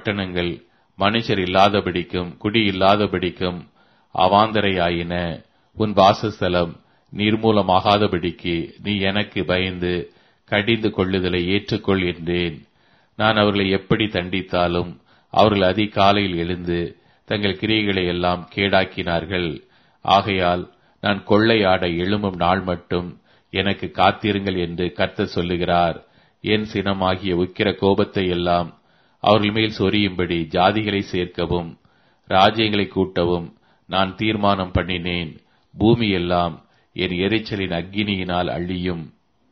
பட்டணங்கள் மனுஷர் இல்லாதபடிக்கும் குடி இல்லாதபடிக்கும் அவாந்தரையாயின உன் வாசஸ்தலம் நிர்மூலமாகாதபடிக்கு நீ எனக்கு பயந்து கடிந்து கொள்ளுதலை ஏற்றுக்கொள் என்றேன் நான் அவர்களை எப்படி தண்டித்தாலும் அவர்கள் அதிகாலையில் எழுந்து தங்கள் கிரியைகளை எல்லாம் கேடாக்கினார்கள் ஆகையால் நான் கொள்ளையாட எழும்பும் நாள் மட்டும் எனக்கு காத்திருங்கள் என்று கர்த்தர் சொல்லுகிறார் என் சினமாகிய உக்கிர கோபத்தை எல்லாம் அவர்கள் மேல் சொரியும்படி ஜாதிகளை சேர்க்கவும் ராஜ்யங்களை கூட்டவும் நான் தீர்மானம் பண்ணினேன் பூமி எல்லாம் என் எரிச்சலின் அக்கினியினால் அழியும்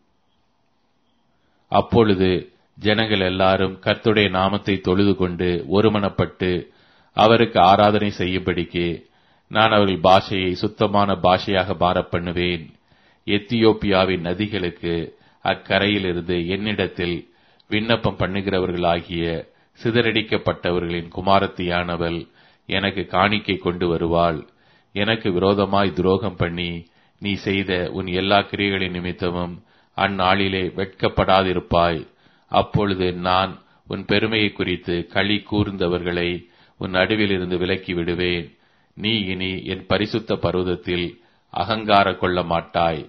அப்பொழுது ஜனங்கள் எல்லாரும் கர்த்துடைய நாமத்தை தொழுது கொண்டு ஒருமனப்பட்டு அவருக்கு ஆராதனை செய்யும்படிக்கு நான் அவர்கள் பாஷையை சுத்தமான பாஷையாக மாறப் பண்ணுவேன் எத்தியோப்பியாவின் நதிகளுக்கு அக்கரையிலிருந்து என்னிடத்தில் விண்ணப்பம் பண்ணுகிறவர்களாகிய சிதறடிக்கப்பட்டவர்களின் குமாரத்தியானவள் எனக்கு காணிக்கை கொண்டு வருவாள் எனக்கு விரோதமாய் துரோகம் பண்ணி நீ செய்த உன் எல்லா கிரியைகளின் நிமித்தமும் அந்நாளிலே வெட்கப்படாதிருப்பாய் அப்பொழுது நான் உன் பெருமையை குறித்து களி கூர்ந்தவர்களை உன் நடுவிலிருந்து விலக்கி விடுவேன் நீ இனி என் பரிசுத்த பர்வதத்தில் அகங்கார கொள்ள மாட்டாய்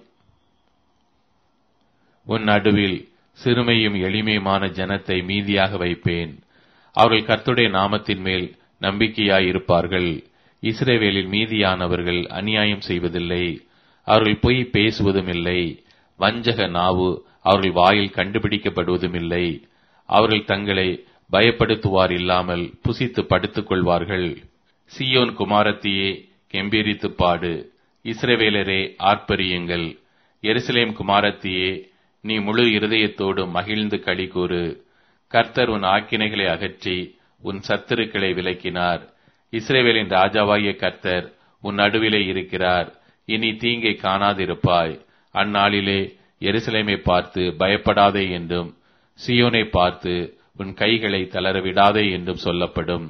உன் நடுவில் சிறுமையும் எளிமையுமான ஜனத்தை மீதியாக வைப்பேன் அவர்கள் கர்த்துடைய நாமத்தின் மேல் நம்பிக்கையாயிருப்பார்கள் இஸ்ரேவேலில் மீதியானவர்கள் அநியாயம் செய்வதில்லை அவர்கள் பொய் பேசுவதும் இல்லை வஞ்சக நாவு அவர்கள் வாயில் கண்டுபிடிக்கப்படுவதும் இல்லை அவர்கள் தங்களை பயப்படுத்துவார் இல்லாமல் புசித்து படுத்துக் கொள்வார்கள் சியோன் குமாரத்தியே கெம்பீரித்து பாடு இஸ்ரவேலரே ஆர்ப்பரியுங்கள் எருசலேம் குமாரத்தியே நீ முழு இருதயத்தோடு மகிழ்ந்து களி கூறு கர்த்தர் உன் ஆக்கினைகளை அகற்றி உன் சத்துருக்களை விலக்கினார் இஸ்ரேவேலின் ராஜாவாகிய கர்த்தர் உன் நடுவிலே இருக்கிறார் இனி தீங்கை காணாதிருப்பாய் அந்நாளிலே எருசலேமை பார்த்து பயப்படாதே என்றும் சியோனை பார்த்து உன் கைகளை தளரவிடாதே என்றும் சொல்லப்படும்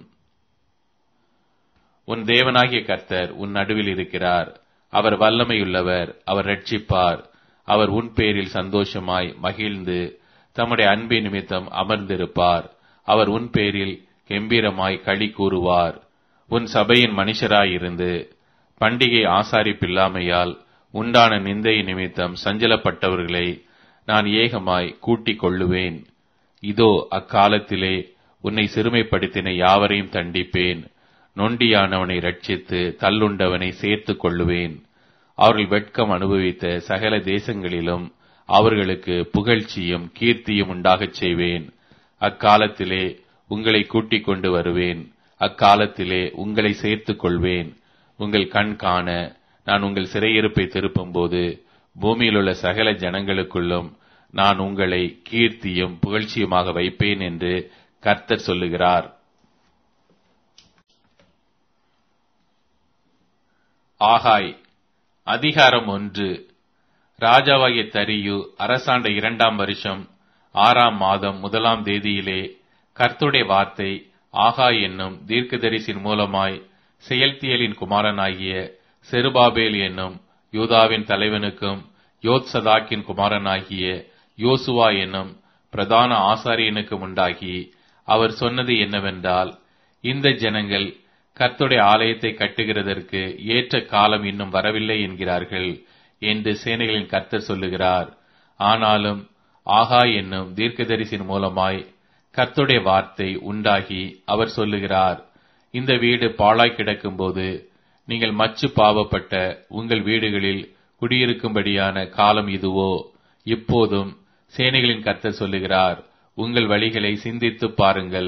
உன் தேவனாகிய கர்த்தர் உன் நடுவில் இருக்கிறார் அவர் வல்லமையுள்ளவர் அவர் ரட்சிப்பார் அவர் உன் பேரில் சந்தோஷமாய் மகிழ்ந்து தம்முடைய அன்பின் நிமித்தம் அமர்ந்திருப்பார் அவர் உன் பேரில் கெம்பீரமாய் களி கூறுவார் உன் சபையின் மனுஷராயிருந்து பண்டிகை ஆசாரிப்பில்லாமையால் உண்டான நிந்தை நிமித்தம் சஞ்சலப்பட்டவர்களை நான் ஏகமாய் கூட்டிக் கொள்ளுவேன் இதோ அக்காலத்திலே உன்னை சிறுமைப்படுத்தின யாவரையும் தண்டிப்பேன் நொண்டியானவனை ரட்சித்து தள்ளுண்டவனை சேர்த்துக் கொள்ளுவேன் அவர்கள் வெட்கம் அனுபவித்த சகல தேசங்களிலும் அவர்களுக்கு புகழ்ச்சியும் கீர்த்தியும் உண்டாகச் செய்வேன் அக்காலத்திலே உங்களை கூட்டிக் கொண்டு வருவேன் அக்காலத்திலே உங்களை சேர்த்துக் கொள்வேன் உங்கள் கண் காண நான் உங்கள் சிறையிருப்பை திருப்பும்போது பூமியிலுள்ள சகல ஜனங்களுக்குள்ளும் நான் உங்களை கீர்த்தியும் புகழ்ச்சியுமாக வைப்பேன் என்று கர்த்தர் சொல்லுகிறார் ஆகாய் அதிகாரம் ஒன்று ராஜாவாகிய தரியு அரசாண்ட இரண்டாம் வருஷம் ஆறாம் மாதம் முதலாம் தேதியிலே கர்த்துடைய வார்த்தை ஆகாய் என்னும் தீர்க்கதரிசின் மூலமாய் செயல்தியலின் குமாரனாகிய செருபாபேல் என்னும் யூதாவின் தலைவனுக்கும் யோத்சதாக்கின் குமாரனாகிய யோசுவா என்னும் பிரதான ஆசாரியனுக்கும் உண்டாகி அவர் சொன்னது என்னவென்றால் இந்த ஜனங்கள் கர்த்துடைய ஆலயத்தை கட்டுகிறதற்கு ஏற்ற காலம் இன்னும் வரவில்லை என்கிறார்கள் என்று சேனைகளின் கர்த்தர் சொல்லுகிறார் ஆனாலும் ஆகா என்னும் தீர்க்கதரிசின் மூலமாய் கர்த்துடைய வார்த்தை உண்டாகி அவர் சொல்லுகிறார் இந்த வீடு பாழாய் கிடக்கும்போது நீங்கள் மச்சு பாவப்பட்ட உங்கள் வீடுகளில் குடியிருக்கும்படியான காலம் இதுவோ இப்போதும் சேனைகளின் கர்த்தர் சொல்லுகிறார் உங்கள் வழிகளை சிந்தித்துப் பாருங்கள்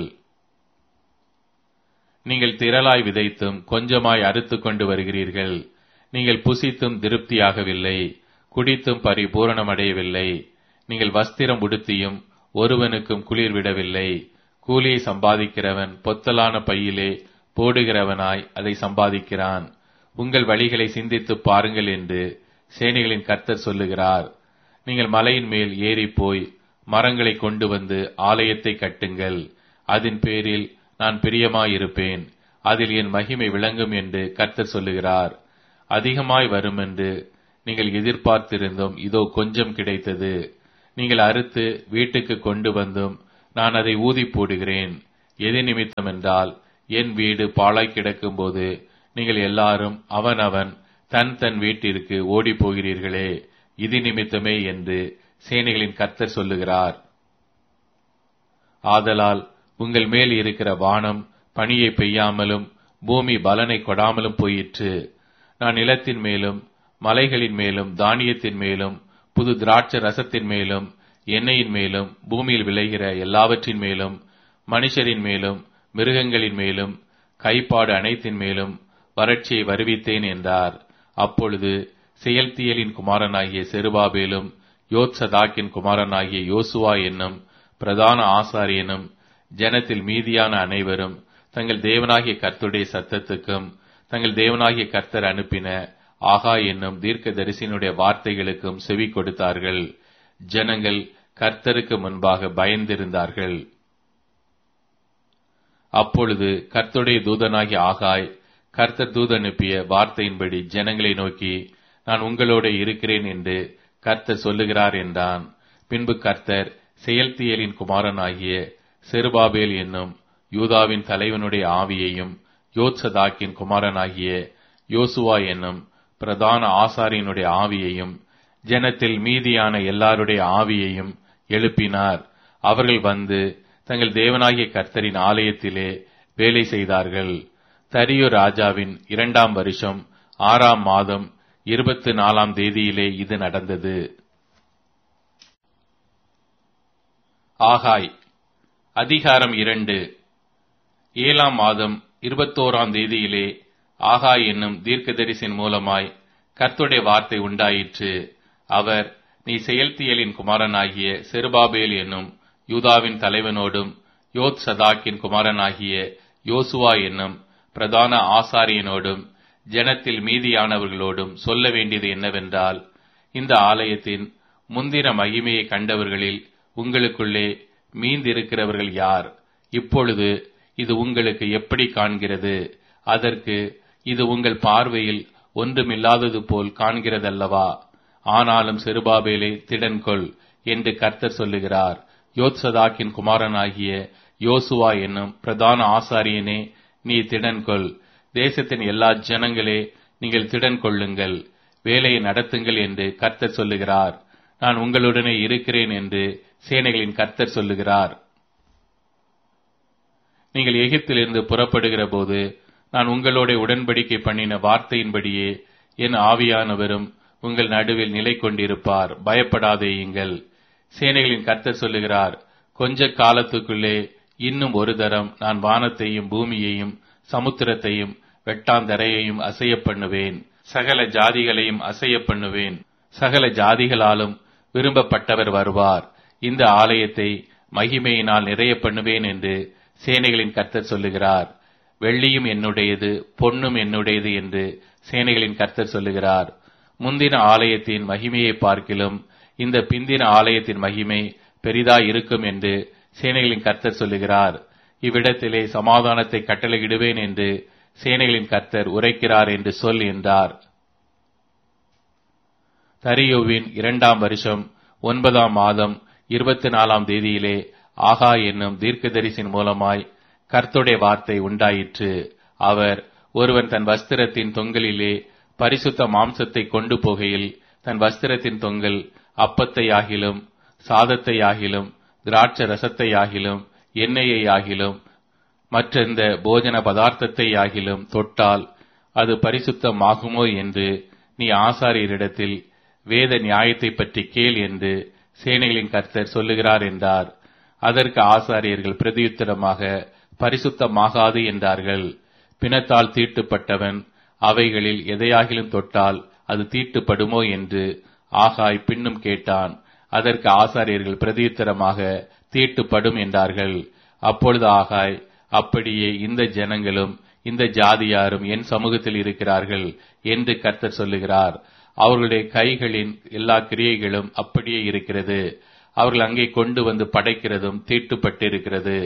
நீங்கள் திரளாய் விதைத்தும் கொஞ்சமாய் அறுத்து கொண்டு வருகிறீர்கள் நீங்கள் புசித்தும் திருப்தியாகவில்லை குடித்தும் பரிபூரணமடையவில்லை நீங்கள் வஸ்திரம் உடுத்தியும் ஒருவனுக்கும் குளிர் விடவில்லை கூலியை சம்பாதிக்கிறவன் பொத்தலான பையிலே போடுகிறவனாய் அதை சம்பாதிக்கிறான் உங்கள் வழிகளை சிந்தித்துப் பாருங்கள் என்று சேனைகளின் கர்த்தர் சொல்லுகிறார் நீங்கள் மலையின் மேல் ஏறி போய் மரங்களை கொண்டு வந்து ஆலயத்தை கட்டுங்கள் அதன் பேரில் நான் பிரியமாயிருப்பேன் அதில் என் மகிமை விளங்கும் என்று கர்த்தர் சொல்லுகிறார் அதிகமாய் வரும் என்று நீங்கள் எதிர்பார்த்திருந்தும் இதோ கொஞ்சம் கிடைத்தது நீங்கள் அறுத்து வீட்டுக்கு கொண்டு வந்தும் நான் அதை ஊதி போடுகிறேன் எது நிமித்தம் என்றால் என் வீடு பாழாய் கிடக்கும்போது நீங்கள் எல்லாரும் அவனவன் தன் தன் வீட்டிற்கு ஓடிப் போகிறீர்களே இது நிமித்தமே என்று சேனைகளின் கர்த்தர் சொல்லுகிறார் ஆதலால் உங்கள் மேல் இருக்கிற வானம் பனியை பெய்யாமலும் பூமி பலனை கொடாமலும் போயிற்று நான் நிலத்தின் மேலும் மலைகளின் மேலும் தானியத்தின் மேலும் புது திராட்சை ரசத்தின் மேலும் எண்ணெயின் மேலும் பூமியில் விளைகிற எல்லாவற்றின் மேலும் மனுஷரின் மேலும் மிருகங்களின் மேலும் கைப்பாடு அனைத்தின் மேலும் வறட்சியை வருவித்தேன் என்றார் அப்பொழுது செயல்தியலின் குமாரனாகிய செருபாபேலும் யோத்சதாக்கின் குமாரனாகிய யோசுவா என்னும் பிரதான ஆசாரியனும் ஜனத்தில் மீதியான அனைவரும் தங்கள் தேவனாகிய கர்த்தருடைய சத்தத்துக்கும் தங்கள் தேவனாகிய கர்த்தர் அனுப்பின ஆகா என்னும் தீர்க்க தரிசினுடைய வார்த்தைகளுக்கும் செவி கொடுத்தார்கள் ஜனங்கள் கர்த்தருக்கு முன்பாக பயந்திருந்தார்கள் அப்பொழுது கர்த்தருடைய தூதனாகிய ஆகாய் கர்த்தர் தூதனுப்பிய வார்த்தையின்படி ஜனங்களை நோக்கி நான் உங்களோட இருக்கிறேன் என்று கர்த்தர் சொல்லுகிறார் என்றான் பின்பு கர்த்தர் செயல்தியலின் குமாரனாகிய செருபாபேல் என்னும் யூதாவின் தலைவனுடைய ஆவியையும் யோத்சதாக்கின் குமாரனாகிய யோசுவா என்னும் பிரதான ஆசாரியனுடைய ஆவியையும் ஜனத்தில் மீதியான எல்லாருடைய ஆவியையும் எழுப்பினார் அவர்கள் வந்து தங்கள் தேவனாகிய கர்த்தரின் ஆலயத்திலே வேலை செய்தார்கள் தரியு ராஜாவின் இரண்டாம் வருஷம் ஆறாம் மாதம் இருபத்தி நாலாம் தேதியிலே இது நடந்தது ஆகாய் அதிகாரம் இரண்டு ஏழாம் மாதம் இருபத்தோராம் தேதியிலே ஆகாய் என்னும் தீர்க்கதரிசின் மூலமாய் கர்த்துடைய வார்த்தை உண்டாயிற்று அவர் நீ செயல்தியலின் குமாரனாகிய செருபாபேல் என்னும் யூதாவின் தலைவனோடும் யோத் சதாக்கின் குமாரனாகிய யோசுவா என்னும் பிரதான ஆசாரியனோடும் ஜனத்தில் மீதியானவர்களோடும் சொல்ல வேண்டியது என்னவென்றால் இந்த ஆலயத்தின் முந்தின மகிமையை கண்டவர்களில் உங்களுக்குள்ளே மீந்திருக்கிறவர்கள் யார் இப்பொழுது இது உங்களுக்கு எப்படி காண்கிறது அதற்கு இது உங்கள் பார்வையில் ஒன்றுமில்லாதது போல் காண்கிறதல்லவா ஆனாலும் செருபாபேலே திடன்கொள் என்று கர்த்தர் சொல்லுகிறார் யோத்சதாக்கின் குமாரனாகிய யோசுவா என்னும் பிரதான ஆசாரியனே நீ திடன்கொள் தேசத்தின் எல்லா ஜனங்களே நீங்கள் திடன் கொள்ளுங்கள் வேலையை நடத்துங்கள் என்று கர்த்தர் சொல்லுகிறார் நான் உங்களுடனே இருக்கிறேன் என்று சேனைகளின் கர்த்தர் சொல்லுகிறார் நீங்கள் எகிப்திலிருந்து புறப்படுகிற போது நான் உங்களோட உடன்படிக்கை பண்ணின வார்த்தையின்படியே என் ஆவியானவரும் உங்கள் நடுவில் நிலை கொண்டிருப்பார் பயப்படாதேயுங்கள் சேனைகளின் கர்த்தர் சொல்லுகிறார் கொஞ்ச காலத்துக்குள்ளே இன்னும் ஒரு தரம் நான் வானத்தையும் பூமியையும் சமுத்திரத்தையும் வெட்டாந்தரையையும் அசைய பண்ணுவேன் சகல ஜாதிகளையும் அசைய பண்ணுவேன் சகல ஜாதிகளாலும் விரும்பப்பட்டவர் வருவார் இந்த ஆலயத்தை மகிமையினால் நிறைய பண்ணுவேன் என்று சேனைகளின் கர்த்தர் சொல்லுகிறார் வெள்ளியும் என்னுடையது பொன்னும் என்னுடையது என்று சேனைகளின் கர்த்தர் சொல்லுகிறார் முந்தின ஆலயத்தின் மகிமையை பார்க்கிலும் இந்த பிந்தின ஆலயத்தின் மகிமை பெரிதா இருக்கும் என்று சேனைகளின் கர்த்தர் சொல்லுகிறார் இவ்விடத்திலே சமாதானத்தை கட்டளையிடுவேன் என்று சேனைகளின் கர்த்தர் உரைக்கிறார் என்று சொல் என்றார் தரியோவின் இரண்டாம் வருஷம் ஒன்பதாம் மாதம் இருபத்தி நாலாம் தேதியிலே ஆகா என்னும் தீர்க்கதரிசின் மூலமாய் கர்த்துடைய வார்த்தை உண்டாயிற்று அவர் ஒருவன் தன் வஸ்திரத்தின் தொங்கலிலே பரிசுத்த மாம்சத்தை கொண்டு போகையில் தன் வஸ்திரத்தின் தொங்கல் அப்பத்தை ஆகிலும் சாதத்தை ஆகிலும் திராட்ச ரசத்தை ஆகிலும் எண்ணெயை ஆகிலும் மற்றெந்த போஜன பதார்த்தத்தை ஆகிலும் தொட்டால் அது பரிசுத்தமாகுமோ என்று நீ ஆசாரியரிடத்தில் வேத நியாயத்தை பற்றி கேள் என்று சேனைகளின் கர்த்தர் சொல்லுகிறார் என்றார் அதற்கு ஆசாரியர்கள் பிரதியுத்தரமாக பரிசுத்தமாகாது என்றார்கள் பிணத்தால் தீட்டுப்பட்டவன் அவைகளில் எதையாகிலும் தொட்டால் அது தீட்டுப்படுமோ என்று ஆகாய் பின்னும் கேட்டான் அதற்கு ஆசாரியர்கள் பிரதியுத்தரமாக தீட்டுப்படும் என்றார்கள் அப்பொழுது ஆகாய் அப்படியே இந்த ஜனங்களும் இந்த ஜாதியாரும் என் சமூகத்தில் இருக்கிறார்கள் என்று கர்த்தர் சொல்லுகிறார் அவர்களுடைய கைகளின் எல்லா கிரியைகளும் அப்படியே இருக்கிறது அவர்கள் அங்கே கொண்டு வந்து படைக்கிறதும் தீட்டுப்பட்டிருக்கிறது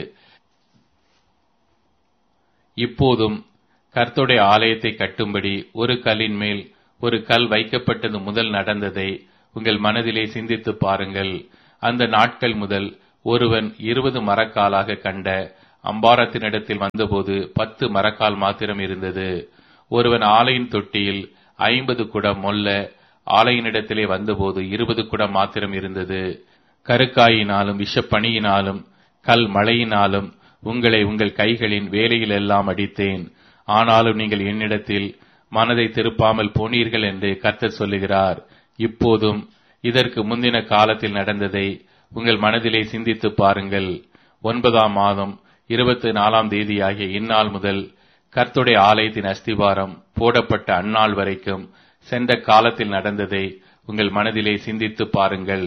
இப்போதும் கர்த்தருடைய ஆலயத்தை கட்டும்படி ஒரு கல்லின் மேல் ஒரு கல் வைக்கப்பட்டது முதல் நடந்ததை உங்கள் மனதிலே சிந்தித்து பாருங்கள் அந்த நாட்கள் முதல் ஒருவன் இருபது மரக்காலாக கண்ட அம்பாரத்தினிடத்தில் வந்தபோது பத்து மரக்கால் மாத்திரம் இருந்தது ஒருவன் ஆலையின் தொட்டியில் ஐம்பது குடம் மொல்ல ஆலையினிடத்திலே வந்தபோது இருபது குடம் மாத்திரம் இருந்தது கருக்காயினாலும் விஷப்பணியினாலும் கல் மழையினாலும் உங்களை உங்கள் கைகளின் வேலையிலெல்லாம் அடித்தேன் ஆனாலும் நீங்கள் என்னிடத்தில் மனதை திருப்பாமல் போனீர்கள் என்று கர்த்தர் சொல்லுகிறார் இப்போதும் இதற்கு முந்தின காலத்தில் நடந்ததை உங்கள் மனதிலே சிந்தித்து பாருங்கள் ஒன்பதாம் மாதம் இருபத்தி நாலாம் தேதியாகிய இந்நாள் முதல் கர்த்துடைய ஆலயத்தின் அஸ்திவாரம் போடப்பட்ட அந்நாள் வரைக்கும் சென்ற காலத்தில் நடந்ததை உங்கள் மனதிலே சிந்தித்து பாருங்கள்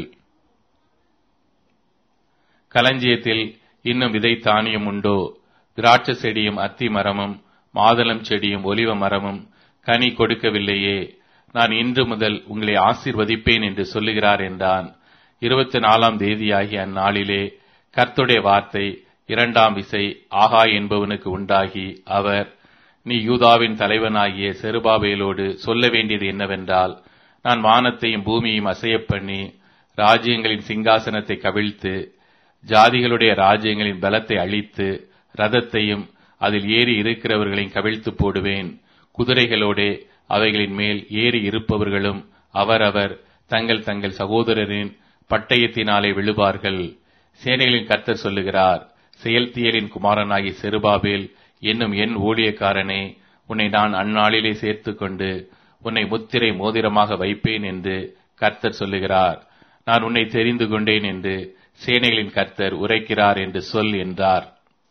களஞ்சியத்தில் இன்னும் விதை தானியம் உண்டோ திராட்சை செடியும் அத்தி மரமும் மாதளம் செடியும் ஒலிவ மரமும் கனி கொடுக்கவில்லையே நான் இன்று முதல் உங்களை ஆசீர்வதிப்பேன் என்று சொல்லுகிறார் என்றான் இருபத்தி நாலாம் தேதியாகிய அந்நாளிலே கர்த்துடைய வார்த்தை இரண்டாம் விசை ஆகா என்பவனுக்கு உண்டாகி அவர் நீ யூதாவின் தலைவனாகிய செருபாபேலோடு சொல்ல வேண்டியது என்னவென்றால் நான் வானத்தையும் பூமியையும் அசையப் பண்ணி ராஜ்யங்களின் சிங்காசனத்தை கவிழ்த்து ஜாதிகளுடைய ராஜ்யங்களின் பலத்தை அழித்து ரதத்தையும் அதில் ஏறி இருக்கிறவர்களையும் கவிழ்த்து போடுவேன் குதிரைகளோடே அவைகளின் மேல் ஏறி இருப்பவர்களும் அவரவர் தங்கள் தங்கள் சகோதரரின் பட்டயத்தினாலே விழுவார்கள் சேனைகளின் கர்த்தர் சொல்லுகிறார் செயல்தியலின் குமாரனாகி செருபாபேல் என்னும் என் ஊழியக்காரனே உன்னை நான் அந்நாளிலே சேர்த்துக் கொண்டு உன்னை முத்திரை மோதிரமாக வைப்பேன் என்று கர்த்தர் சொல்லுகிறார் நான் உன்னை தெரிந்து கொண்டேன் என்று சேனைகளின் கர்த்தர் உரைக்கிறார் என்று சொல் என்றார்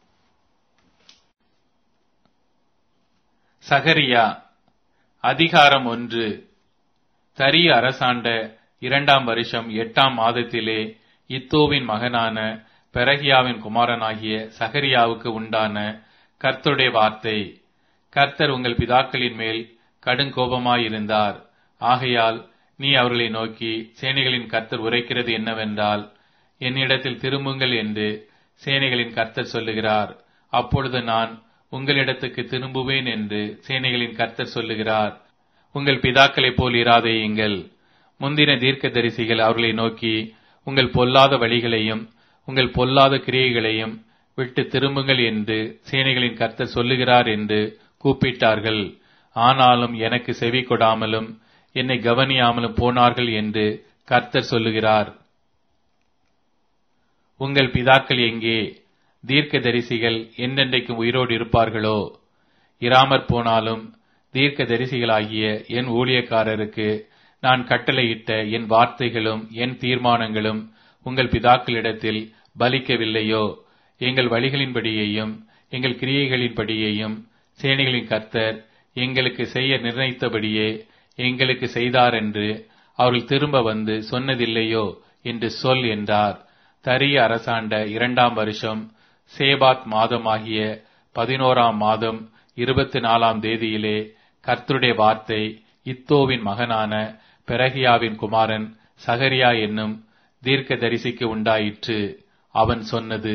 சகரியா அதிகாரம் ஒன்று தரிய அரசாண்ட இரண்டாம் வருஷம் எட்டாம் மாதத்திலே இத்தோவின் மகனான பெரகியாவின் குமாரனாகிய சகரியாவுக்கு உண்டான கர்த்தருடைய வார்த்தை கர்த்தர் உங்கள் பிதாக்களின் மேல் கடுங்கோபமாயிருந்தார் ஆகையால் நீ அவர்களை நோக்கி சேனைகளின் கர்த்தர் உரைக்கிறது என்னவென்றால் என்னிடத்தில் திரும்புங்கள் என்று சேனைகளின் கர்த்தர் சொல்லுகிறார் அப்பொழுது நான் உங்களிடத்துக்கு திரும்புவேன் என்று சேனைகளின் கர்த்தர் சொல்லுகிறார் உங்கள் பிதாக்களைப் போல் இராதேயுங்கள் முந்தின தீர்க்க தரிசிகள் அவர்களை நோக்கி உங்கள் பொல்லாத வழிகளையும் உங்கள் பொல்லாத கிரியைகளையும் விட்டு திரும்புங்கள் என்று சேனைகளின் கர்த்தர் சொல்லுகிறார் என்று கூப்பிட்டார்கள் ஆனாலும் எனக்கு செவி கொடாமலும் என்னை கவனியாமலும் போனார்கள் என்று கர்த்தர் சொல்லுகிறார் உங்கள் பிதாக்கள் எங்கே தீர்க்க தரிசிகள் என்றென்றைக்கும் உயிரோடு இருப்பார்களோ இராமற் போனாலும் தீர்க்க தரிசிகளாகிய என் ஊழியக்காரருக்கு நான் கட்டளையிட்ட என் வார்த்தைகளும் என் தீர்மானங்களும் உங்கள் பிதாக்களிடத்தில் பலிக்கவில்லையோ எங்கள் வழிகளின்படியையும் எங்கள் கிரியைகளின்படியையும் சேனைகளின் கர்த்தர் எங்களுக்கு செய்ய நிர்ணயித்தபடியே எங்களுக்கு செய்தார் என்று அவர்கள் திரும்ப வந்து சொன்னதில்லையோ என்று சொல் என்றார் தரிய அரசாண்ட இரண்டாம் வருஷம் சேபாத் மாதமாகிய பதினோராம் மாதம் இருபத்தி நாலாம் தேதியிலே கர்த்தருடைய வார்த்தை இத்தோவின் மகனான பெரகியாவின் குமாரன் சகரியா என்னும் தீர்க்க தரிசிக்கு உண்டாயிற்று அவன் சொன்னது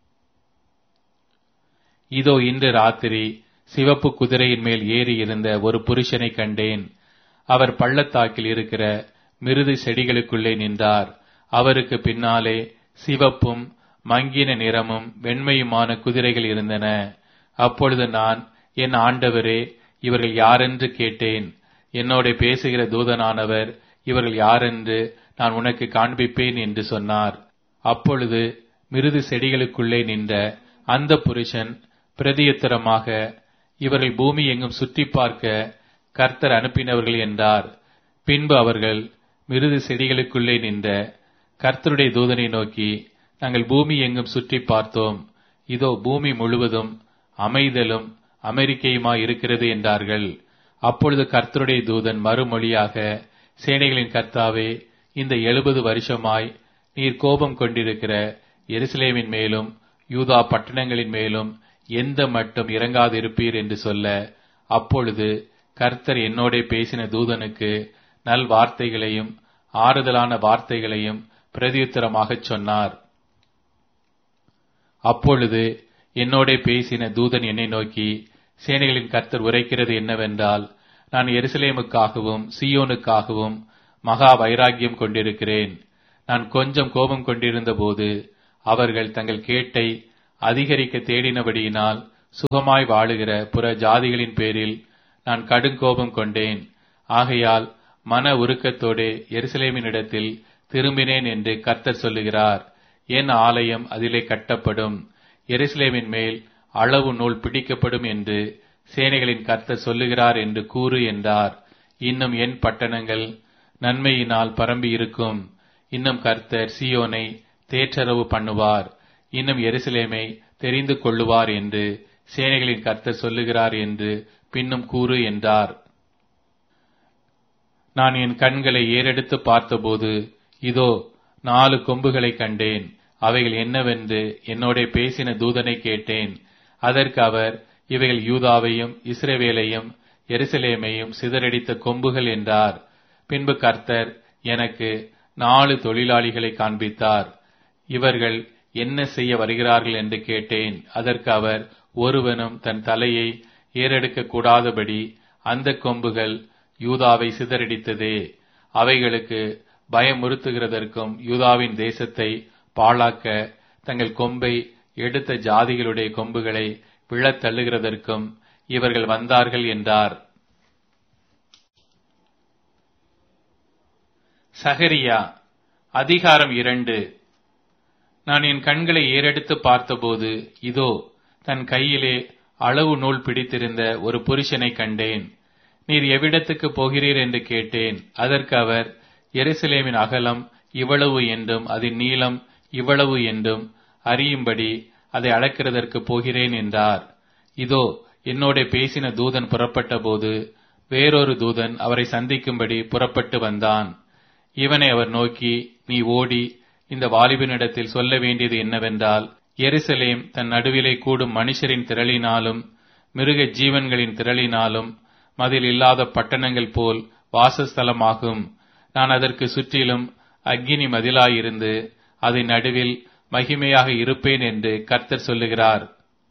இதோ இன்று ராத்திரி சிவப்பு குதிரையின் மேல் ஏறி இருந்த ஒரு புருஷனை கண்டேன் அவர் பள்ளத்தாக்கில் இருக்கிற மிருது செடிகளுக்குள்ளே நின்றார் அவருக்கு பின்னாலே சிவப்பும் மங்கின நிறமும் வெண்மையுமான குதிரைகள் இருந்தன அப்பொழுது நான் என் ஆண்டவரே இவர்கள் யாரென்று கேட்டேன் என்னோட பேசுகிற தூதனானவர் இவர்கள் யாரென்று நான் உனக்கு காண்பிப்பேன் என்று சொன்னார் அப்பொழுது மிருது செடிகளுக்குள்ளே நின்ற அந்த புருஷன் பிரதியுத்தரமாக இவர்கள் பூமி எங்கும் சுற்றி பார்க்க கர்த்தர் அனுப்பினவர்கள் என்றார் பின்பு அவர்கள் மிருது செடிகளுக்குள்ளே நின்ற கர்த்தருடைய தூதனை நோக்கி நாங்கள் பூமி எங்கும் சுற்றி பார்த்தோம் இதோ பூமி முழுவதும் அமைதலும் அமெரிக்கையுமாய் இருக்கிறது என்றார்கள் அப்பொழுது கர்த்தருடைய தூதன் மறுமொழியாக சேனைகளின் கர்த்தாவே இந்த எழுபது வருஷமாய் நீர் கோபம் கொண்டிருக்கிற எருசலேமின் மேலும் யூதா பட்டணங்களின் மேலும் எந்த மட்டும் இறங்காதிருப்பீர் என்று சொல்ல அப்பொழுது கர்த்தர் என்னோட பேசின தூதனுக்கு நல் வார்த்தைகளையும் ஆறுதலான வார்த்தைகளையும் பிரதியுத்தரமாகச் சொன்னார் அப்பொழுது என்னோட பேசின தூதன் என்னை நோக்கி சேனைகளின் கர்த்தர் உரைக்கிறது என்னவென்றால் நான் எருசலேமுக்காகவும் சியோனுக்காகவும் மகா வைராக்கியம் கொண்டிருக்கிறேன் நான் கொஞ்சம் கோபம் கொண்டிருந்த போது அவர்கள் தங்கள் கேட்டை அதிகரிக்க தேடினபடியினால் சுகமாய் வாழுகிற புற ஜாதிகளின் பேரில் நான் கடுங்கோபம் கொண்டேன் ஆகையால் மன உருக்கத்தோடு எருசலேமினிடத்தில் திரும்பினேன் என்று கர்த்தர் சொல்லுகிறார் என் ஆலயம் அதிலே கட்டப்படும் எருசலேமின் மேல் அளவு நூல் பிடிக்கப்படும் என்று சேனைகளின் கர்த்தர் சொல்லுகிறார் என்று கூறு என்றார் இன்னும் என் பட்டணங்கள் நன்மையினால் பரம்பி இருக்கும் இன்னும் கர்த்தர் சியோனை தேற்றரவு பண்ணுவார் இன்னும் எருசலேமை தெரிந்து கொள்ளுவார் என்று சேனைகளின் கர்த்தர் சொல்லுகிறார் என்று பின்னும் கூறு என்றார் நான் என் கண்களை ஏறெடுத்து பார்த்தபோது இதோ நாலு கொம்புகளை கண்டேன் அவைகள் என்னவென்று என்னோட பேசின தூதனை கேட்டேன் அதற்கு அவர் இவைகள் யூதாவையும் இஸ்ரவேலையும் எருசலேமையும் சிதறடித்த கொம்புகள் என்றார் பின்பு கர்த்தர் எனக்கு நாலு தொழிலாளிகளை காண்பித்தார் இவர்கள் என்ன செய்ய வருகிறார்கள் என்று கேட்டேன் அதற்கு அவர் ஒருவனும் தன் தலையை ஏறெடுக்க கூடாதபடி அந்த கொம்புகள் யூதாவை சிதறடித்ததே அவைகளுக்கு பயமுறுத்துகிறதற்கும் யூதாவின் தேசத்தை பாழாக்க தங்கள் கொம்பை எடுத்த ஜாதிகளுடைய கொம்புகளை விழத் தள்ளுகிறதற்கும் இவர்கள் வந்தார்கள் என்றார் சகரியா அதிகாரம் இரண்டு நான் என் கண்களை ஏறெடுத்து பார்த்தபோது இதோ தன் கையிலே அளவு நூல் பிடித்திருந்த ஒரு புருஷனை கண்டேன் நீர் எவ்விடத்துக்கு போகிறீர் என்று கேட்டேன் அதற்கு அவர் எருசலேமின் அகலம் இவ்வளவு என்றும் அதன் நீளம் இவ்வளவு என்றும் அறியும்படி அதை அளக்கிறதற்கு போகிறேன் என்றார் இதோ என்னோட பேசின தூதன் புறப்பட்ட போது வேறொரு தூதன் அவரை சந்திக்கும்படி புறப்பட்டு வந்தான் இவனை அவர் நோக்கி நீ ஓடி இந்த வாலிபனிடத்தில் சொல்ல வேண்டியது என்னவென்றால் எருசலேம் தன் நடுவிலே கூடும் மனுஷரின் திரளினாலும் மிருக ஜீவன்களின் திரளினாலும் மதில் இல்லாத பட்டணங்கள் போல் வாசஸ்தலமாகும் நான் அதற்கு சுற்றிலும் அக்கினி மதிலாயிருந்து அதன் நடுவில் மகிமையாக இருப்பேன் என்று கர்த்தர் சொல்லுகிறார்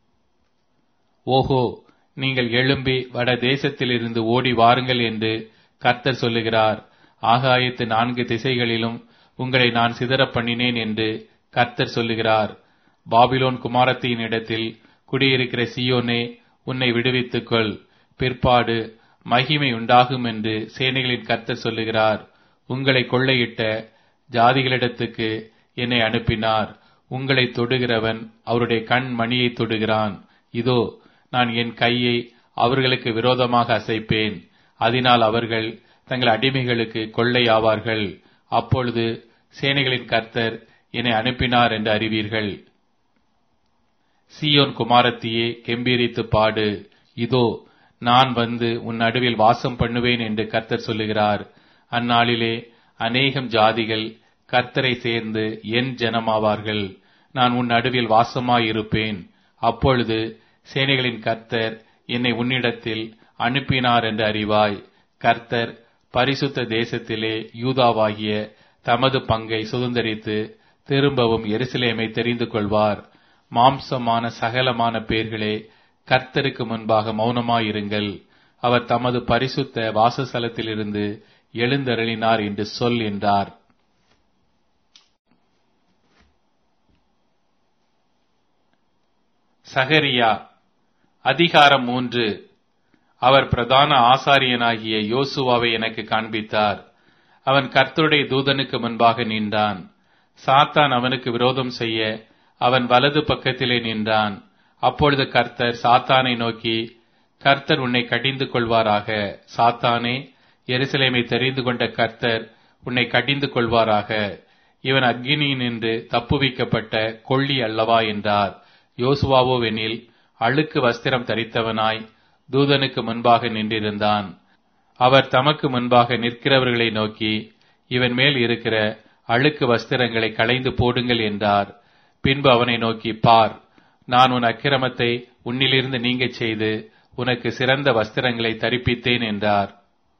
ஓஹோ நீங்கள் எழும்பி வட தேசத்திலிருந்து ஓடி வாருங்கள் என்று கர்த்தர் சொல்லுகிறார் ஆகாயத்து நான்கு திசைகளிலும் உங்களை நான் சிதற பண்ணினேன் என்று கர்த்தர் சொல்லுகிறார் பாபிலோன் குமாரத்தின் இடத்தில் குடியிருக்கிற சியோனே உன்னை விடுவித்துக் கொள் பிற்பாடு மகிமை உண்டாகும் என்று சேனைகளின் கர்த்தர் சொல்லுகிறார் உங்களை கொள்ளையிட்ட ஜாதிகளிடத்துக்கு என்னை அனுப்பினார் உங்களை தொடுகிறவன் அவருடைய கண் மணியை தொடுகிறான் இதோ நான் என் கையை அவர்களுக்கு விரோதமாக அசைப்பேன் அதனால் அவர்கள் தங்கள் அடிமைகளுக்கு கொள்ளையாவார்கள் அப்பொழுது சேனைகளின் கர்த்தர் என்னை அனுப்பினார் என்று அறிவீர்கள் சியோன் குமாரத்தியே கெம்பீரித்து பாடு இதோ நான் வந்து உன் நடுவில் வாசம் பண்ணுவேன் என்று கர்த்தர் சொல்லுகிறார் அந்நாளிலே அநேகம் ஜாதிகள் கர்த்தரை சேர்ந்து என் ஜனமாவார்கள் நான் உன் நடுவில் வாசமாயிருப்பேன் அப்பொழுது சேனைகளின் கர்த்தர் என்னை உன்னிடத்தில் அனுப்பினார் என்று அறிவாய் கர்த்தர் பரிசுத்த தேசத்திலே யூதாவாகிய தமது பங்கை சுதந்திரித்து திரும்பவும் எருசலேமை தெரிந்து கொள்வார் மாம்சமான சகலமான பேர்களே கர்த்தருக்கு முன்பாக மௌனமாயிருங்கள் அவர் தமது பரிசுத்த வாசஸ்தலத்திலிருந்து எழுந்தருளினார் என்று சொல் என்றார் சகரியா அதிகாரம் மூன்று அவர் பிரதான ஆசாரியனாகிய யோசுவாவை எனக்கு காண்பித்தார் அவன் கர்த்தருடைய தூதனுக்கு முன்பாக நின்றான் சாத்தான் அவனுக்கு விரோதம் செய்ய அவன் வலது பக்கத்திலே நின்றான் அப்பொழுது கர்த்தர் சாத்தானை நோக்கி கர்த்தர் உன்னை கடிந்து கொள்வாராக சாத்தானே எருசலேமை தெரிந்து கொண்ட கர்த்தர் உன்னை கடிந்து கொள்வாராக இவன் அக்னியினின்று தப்புவிக்கப்பட்ட கொள்ளி அல்லவா என்றார் யோசுவாவோவெனில் அழுக்கு வஸ்திரம் தரித்தவனாய் தூதனுக்கு முன்பாக நின்றிருந்தான் அவர் தமக்கு முன்பாக நிற்கிறவர்களை நோக்கி இவன் மேல் இருக்கிற அழுக்கு வஸ்திரங்களை களைந்து போடுங்கள் என்றார் பின்பு அவனை நோக்கி பார் நான் உன் அக்கிரமத்தை உன்னிலிருந்து நீங்கச் செய்து உனக்கு சிறந்த வஸ்திரங்களை தரிப்பித்தேன் என்றார்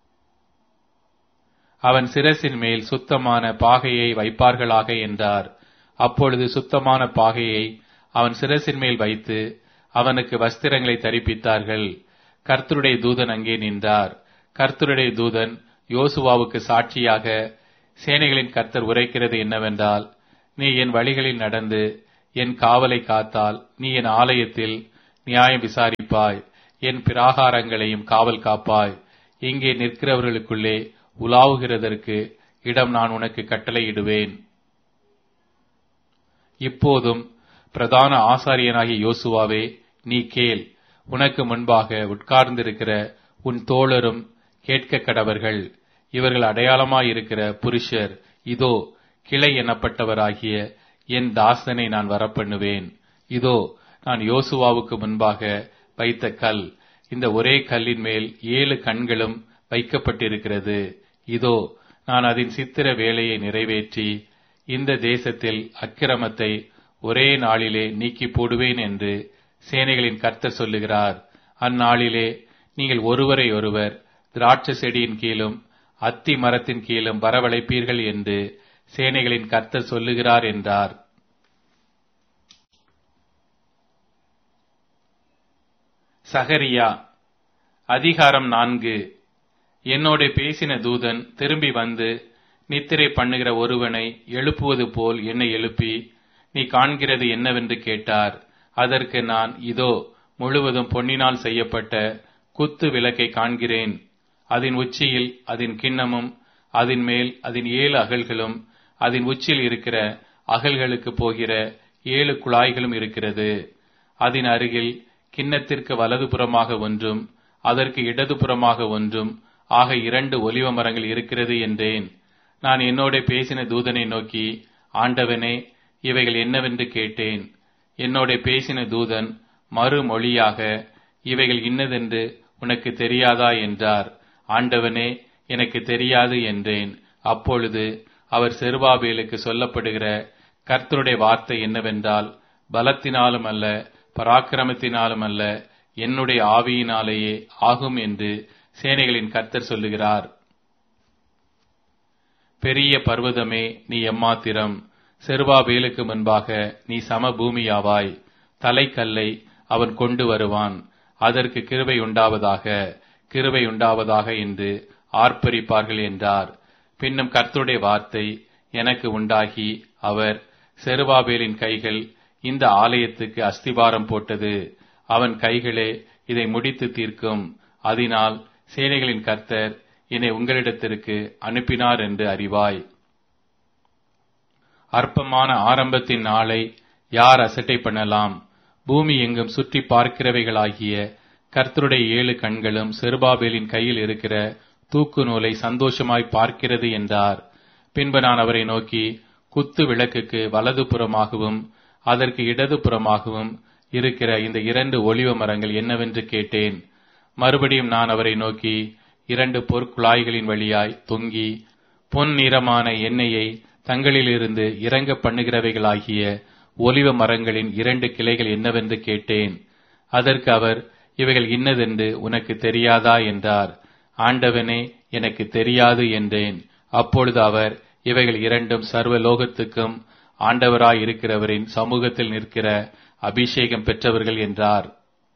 அவன் சிரசின் மேல் சுத்தமான பாகையை வைப்பார்களாக என்றார் அப்பொழுது சுத்தமான பாகையை அவன் சிரசின் மேல் வைத்து அவனுக்கு வஸ்திரங்களை தரிப்பித்தார்கள் கர்த்தருடைய தூதன் அங்கே நின்றார் கர்த்தருடைய தூதன் யோசுவாவுக்கு சாட்சியாக சேனைகளின் கர்த்தர் உரைக்கிறது என்னவென்றால் நீ என் வழிகளில் நடந்து என் காவலை காத்தால் நீ என் ஆலயத்தில் நியாயம் விசாரிப்பாய் என் பிராகாரங்களையும் காவல் காப்பாய் இங்கே நிற்கிறவர்களுக்குள்ளே உலாவுகிறதற்கு இடம் நான் உனக்கு கட்டளையிடுவேன் இப்போதும் பிரதான ஆசாரியனாகிய யோசுவாவே நீ கேள் உனக்கு முன்பாக உட்கார்ந்திருக்கிற உன் தோழரும் கேட்க கடவர்கள் இவர்கள் அடையாளமாயிருக்கிற புருஷர் இதோ கிளை எனப்பட்டவராகிய என் தாசனை நான் வரப்பண்ணுவேன் இதோ நான் யோசுவாவுக்கு முன்பாக வைத்த கல் இந்த ஒரே கல்லின் மேல் ஏழு கண்களும் வைக்கப்பட்டிருக்கிறது இதோ நான் அதன் சித்திர வேலையை நிறைவேற்றி இந்த தேசத்தில் அக்கிரமத்தை ஒரே நாளிலே நீக்கி போடுவேன் என்று சேனைகளின் கர்த்தர் சொல்லுகிறார் அந்நாளிலே நீங்கள் ஒருவரை ஒருவர் திராட்சை செடியின் கீழும் அத்தி மரத்தின் கீழும் வரவழைப்பீர்கள் என்று சேனைகளின் கர்த்தர் சொல்லுகிறார் என்றார் சகரியா அதிகாரம் நான்கு என்னோட பேசின தூதன் திரும்பி வந்து நித்திரை பண்ணுகிற ஒருவனை எழுப்புவது போல் என்னை எழுப்பி நீ காண்கிறது என்னவென்று கேட்டார் அதற்கு நான் இதோ முழுவதும் பொன்னினால் செய்யப்பட்ட குத்து விளக்கை காண்கிறேன் அதன் உச்சியில் அதன் கிண்ணமும் அதன் மேல் அதன் ஏழு அகல்களும் அதன் உச்சியில் இருக்கிற அகல்களுக்கு போகிற ஏழு குழாய்களும் இருக்கிறது அதன் அருகில் கிண்ணத்திற்கு வலதுபுறமாக ஒன்றும் அதற்கு இடதுபுறமாக ஒன்றும் ஆக இரண்டு ஒலிவ மரங்கள் இருக்கிறது என்றேன் நான் என்னோட பேசின தூதனை நோக்கி ஆண்டவனே இவைகள் என்னவென்று கேட்டேன் என்னோட பேசின தூதன் மறுமொழியாக இவைகள் இன்னதென்று உனக்கு தெரியாதா என்றார் ஆண்டவனே எனக்கு தெரியாது என்றேன் அப்பொழுது அவர் செருபாபேலுக்கு சொல்லப்படுகிற கர்த்தருடைய வார்த்தை என்னவென்றால் பலத்தினாலும் அல்ல பராக்கிரமத்தினாலும் அல்ல என்னுடைய ஆவியினாலேயே ஆகும் என்று சேனைகளின் கர்த்தர் சொல்லுகிறார் பெரிய பர்வதமே நீ எம்மாத்திரம் செருபாபேலுக்கு முன்பாக நீ சமபூமியாவாய் தலைக்கல்லை அவன் கொண்டு வருவான் அதற்கு கிருபை உண்டாவதாக கிருபை உண்டாவதாக என்று ஆர்ப்பரிப்பார்கள் என்றார் பின்னும் கர்த்தருடைய வார்த்தை எனக்கு உண்டாகி அவர் செருபாபேலின் கைகள் இந்த ஆலயத்துக்கு அஸ்திபாரம் போட்டது அவன் கைகளே இதை முடித்து தீர்க்கும் அதனால் சேனைகளின் கர்த்தர் என்னை உங்களிடத்திற்கு அனுப்பினார் என்று அறிவாய் அற்பமான ஆரம்பத்தின் நாளை யார் அசட்டை பண்ணலாம் பூமி எங்கும் சுற்றி பார்க்கிறவைகளாகிய கர்த்தருடைய ஏழு கண்களும் செருபாபேலின் கையில் இருக்கிற தூக்கு நூலை சந்தோஷமாய் பார்க்கிறது என்றார் பின்பு நான் அவரை நோக்கி குத்து விளக்குக்கு வலது புறமாகவும் அதற்கு இடது புறமாகவும் இருக்கிற இந்த இரண்டு ஒளிவ மரங்கள் என்னவென்று கேட்டேன் மறுபடியும் நான் அவரை நோக்கி இரண்டு பொற்குழாய்களின் வழியாய் தொங்கி பொன் நிறமான எண்ணெயை தங்களிலிருந்து இறங்க பண்ணுகிறவைகளாகிய ஒலிவ மரங்களின் இரண்டு கிளைகள் என்னவென்று கேட்டேன் அதற்கு அவர் இவைகள் இன்னதென்று உனக்கு தெரியாதா என்றார் ஆண்டவனே எனக்கு தெரியாது என்றேன் அப்பொழுது அவர் இவைகள் இரண்டும் சர்வ லோகத்துக்கும் ஆண்டவராய் இருக்கிறவரின் சமூகத்தில் நிற்கிற அபிஷேகம் பெற்றவர்கள் என்றார்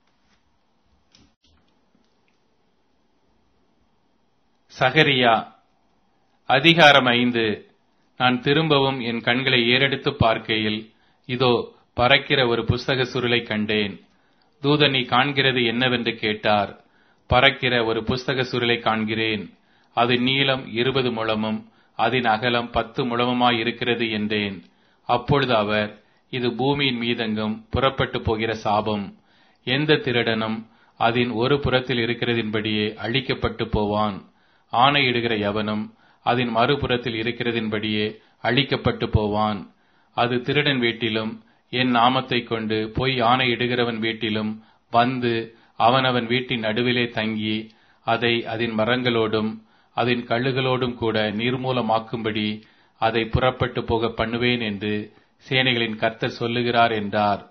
சகரியா அதிகாரம் ஐந்து நான் திரும்பவும் என் கண்களை ஏறெடுத்து பார்க்கையில் இதோ பறக்கிற ஒரு புஸ்தக சுருளை கண்டேன் தூதன் நீ காண்கிறது என்னவென்று கேட்டார் பறக்கிற ஒரு புஸ்தக சுருளை காண்கிறேன் அது நீளம் இருபது முழமும் அதன் அகலம் பத்து முழமுமாய் இருக்கிறது என்றேன் அப்பொழுது அவர் இது பூமியின் மீதெங்கும் புறப்பட்டு போகிற சாபம் எந்த திருடனும் அதன் ஒரு புறத்தில் இருக்கிறதின்படியே அழிக்கப்பட்டு போவான் ஆணையிடுகிற எவனும் அதன் மறுபுறத்தில் இருக்கிறதின்படியே அழிக்கப்பட்டு போவான் அது திருடன் வீட்டிலும் என் நாமத்தைக் கொண்டு பொய் ஆணையிடுகிறவன் வீட்டிலும் வந்து அவனவன் வீட்டின் நடுவிலே தங்கி அதை அதன் மரங்களோடும் அதன் கழுகளோடும் கூட நீர்மூலமாக்கும்படி அதை புறப்பட்டு போக பண்ணுவேன் என்று சேனைகளின் கர்த்தர் சொல்லுகிறார் என்றார்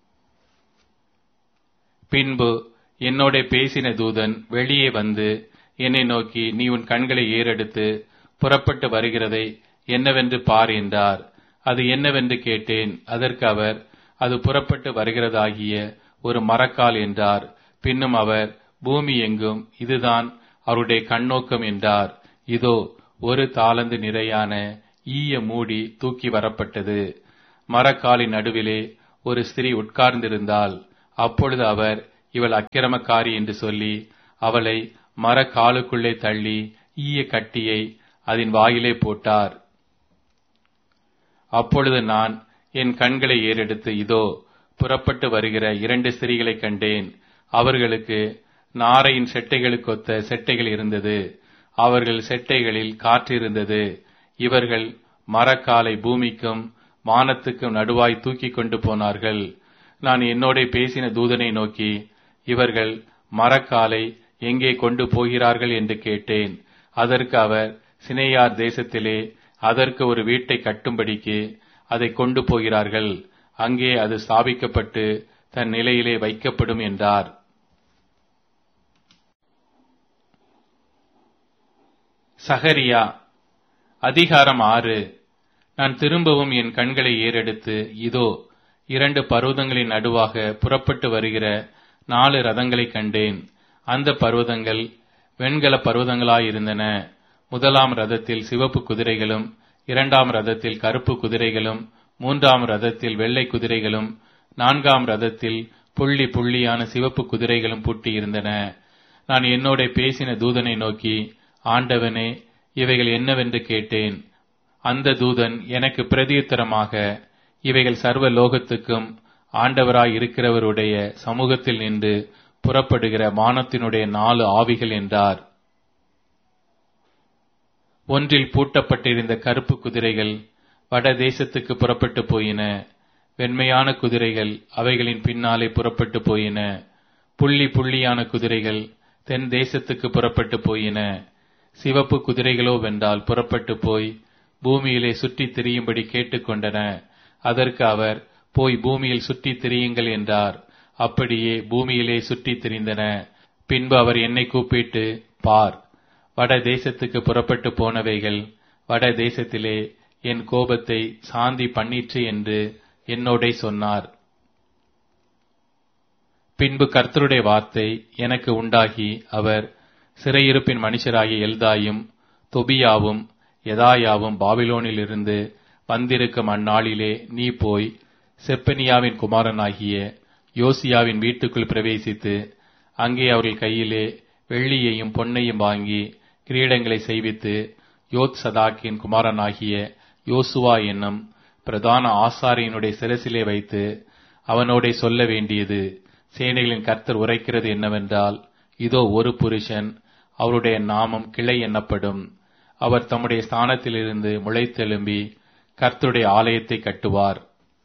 பின்பு என்னோட பேசின தூதன் வெளியே வந்து என்னை நோக்கி நீ உன் கண்களை ஏறெடுத்து புறப்பட்டு வருகிறதை என்னவென்று பார் என்றார் அது என்னவென்று கேட்டேன் அதற்கு அவர் அது புறப்பட்டு வருகிறதாகிய ஒரு மரக்கால் என்றார் பின்னும் அவர் பூமி எங்கும் இதுதான் அவருடைய கண்ணோக்கம் என்றார் இதோ ஒரு தாளந்து நிறையான ஈய மூடி தூக்கி வரப்பட்டது மரக்காலின் நடுவிலே ஒரு ஸ்திரீ உட்கார்ந்திருந்தாள் அப்பொழுது அவர் இவள் அக்கிரமக்காரி என்று சொல்லி அவளை மரக்காலுக்குள்ளே தள்ளி ஈய கட்டியை அதன் வாயிலே போட்டார் அப்பொழுது நான் என் கண்களை ஏறெடுத்து இதோ புறப்பட்டு வருகிற இரண்டு ஸ்திரீகளை கண்டேன் அவர்களுக்கு நாரையின் செட்டைகளுக்கொத்த செட்டைகள் இருந்தது அவர்கள் செட்டைகளில் காற்றிருந்தது இவர்கள் மரக்காலை பூமிக்கும் வானத்துக்கும் நடுவாய் தூக்கி கொண்டு போனார்கள் நான் என்னோட பேசின தூதனை நோக்கி இவர்கள் மரக்காலை எங்கே கொண்டு போகிறார்கள் என்று கேட்டேன் அதற்கு அவர் சினையார் தேசத்திலே அதற்கு ஒரு வீட்டை கட்டும்படிக்கு அதை கொண்டு போகிறார்கள் அங்கே அது ஸ்தாபிக்கப்பட்டு தன் நிலையிலே வைக்கப்படும் என்றார் சகரியா அதிகாரம் ஆறு நான் திரும்பவும் என் கண்களை ஏறெடுத்து இதோ இரண்டு பர்வதங்களின் நடுவாக புறப்பட்டு வருகிற நாலு ரதங்களை கண்டேன் அந்த பர்வதங்கள் வெண்கல பர்வதங்களாயிருந்தன முதலாம் ரதத்தில் சிவப்பு குதிரைகளும் இரண்டாம் ரதத்தில் கருப்பு குதிரைகளும் மூன்றாம் ரதத்தில் வெள்ளை குதிரைகளும் நான்காம் ரதத்தில் புள்ளி புள்ளியான சிவப்பு குதிரைகளும் பூட்டியிருந்தன நான் என்னோட பேசின தூதனை நோக்கி ஆண்டவனே இவைகள் என்னவென்று கேட்டேன் அந்த தூதன் எனக்கு பிரதியுத்தரமாக இவைகள் சர்வ லோகத்துக்கும் ஆண்டவராய் இருக்கிறவருடைய சமூகத்தில் நின்று புறப்படுகிற வானத்தினுடைய நாலு ஆவிகள் என்றார் ஒன்றில் பூட்டப்பட்டிருந்த கருப்பு குதிரைகள் வட தேசத்துக்கு புறப்பட்டு போயின வெண்மையான குதிரைகள் அவைகளின் பின்னாலே புறப்பட்டு போயின புள்ளி புள்ளியான குதிரைகள் தென் தேசத்துக்கு புறப்பட்டு போயின சிவப்பு குதிரைகளோ வென்றால் புறப்பட்டு போய் பூமியிலே சுற்றித் திரியும்படி கேட்டுக்கொண்டன அதற்கு அவர் போய் பூமியில் சுற்றித் திரியுங்கள் என்றார் அப்படியே பூமியிலே சுற்றித் திரிந்தன பின்பு அவர் என்னை கூப்பிட்டு பார் வட தேசத்துக்கு புறப்பட்டு போனவைகள் வட தேசத்திலே என் கோபத்தை சாந்தி பண்ணிற்று என்று என்னோடே சொன்னார் பின்பு கர்த்தருடைய வார்த்தை எனக்கு உண்டாகி அவர் சிறையிருப்பின் மனுஷராகிய எல்தாயும் தொபியாவும் எதாயாவும் பாபிலோனிலிருந்து வந்திருக்கும் அந்நாளிலே நீ போய் செப்பனியாவின் குமாரனாகிய யோசியாவின் வீட்டுக்குள் பிரவேசித்து அங்கே அவர்கள் கையிலே வெள்ளியையும் பொன்னையும் வாங்கி கிரீடங்களை செய்வித்து யோத் சதாக்கின் குமாரனாகிய யோசுவா என்னும் பிரதான ஆசாரியனுடைய சிரசிலே வைத்து அவனோடே சொல்ல வேண்டியது சேனைகளின் கர்த்தர் உரைக்கிறது என்னவென்றால் இதோ ஒரு புருஷன் அவருடைய நாமம் கிளை எண்ணப்படும் அவர் தம்முடைய ஸ்தானத்திலிருந்து முளைத்தெழும்பி கர்த்தருடைய ஆலயத்தை கட்டுவார்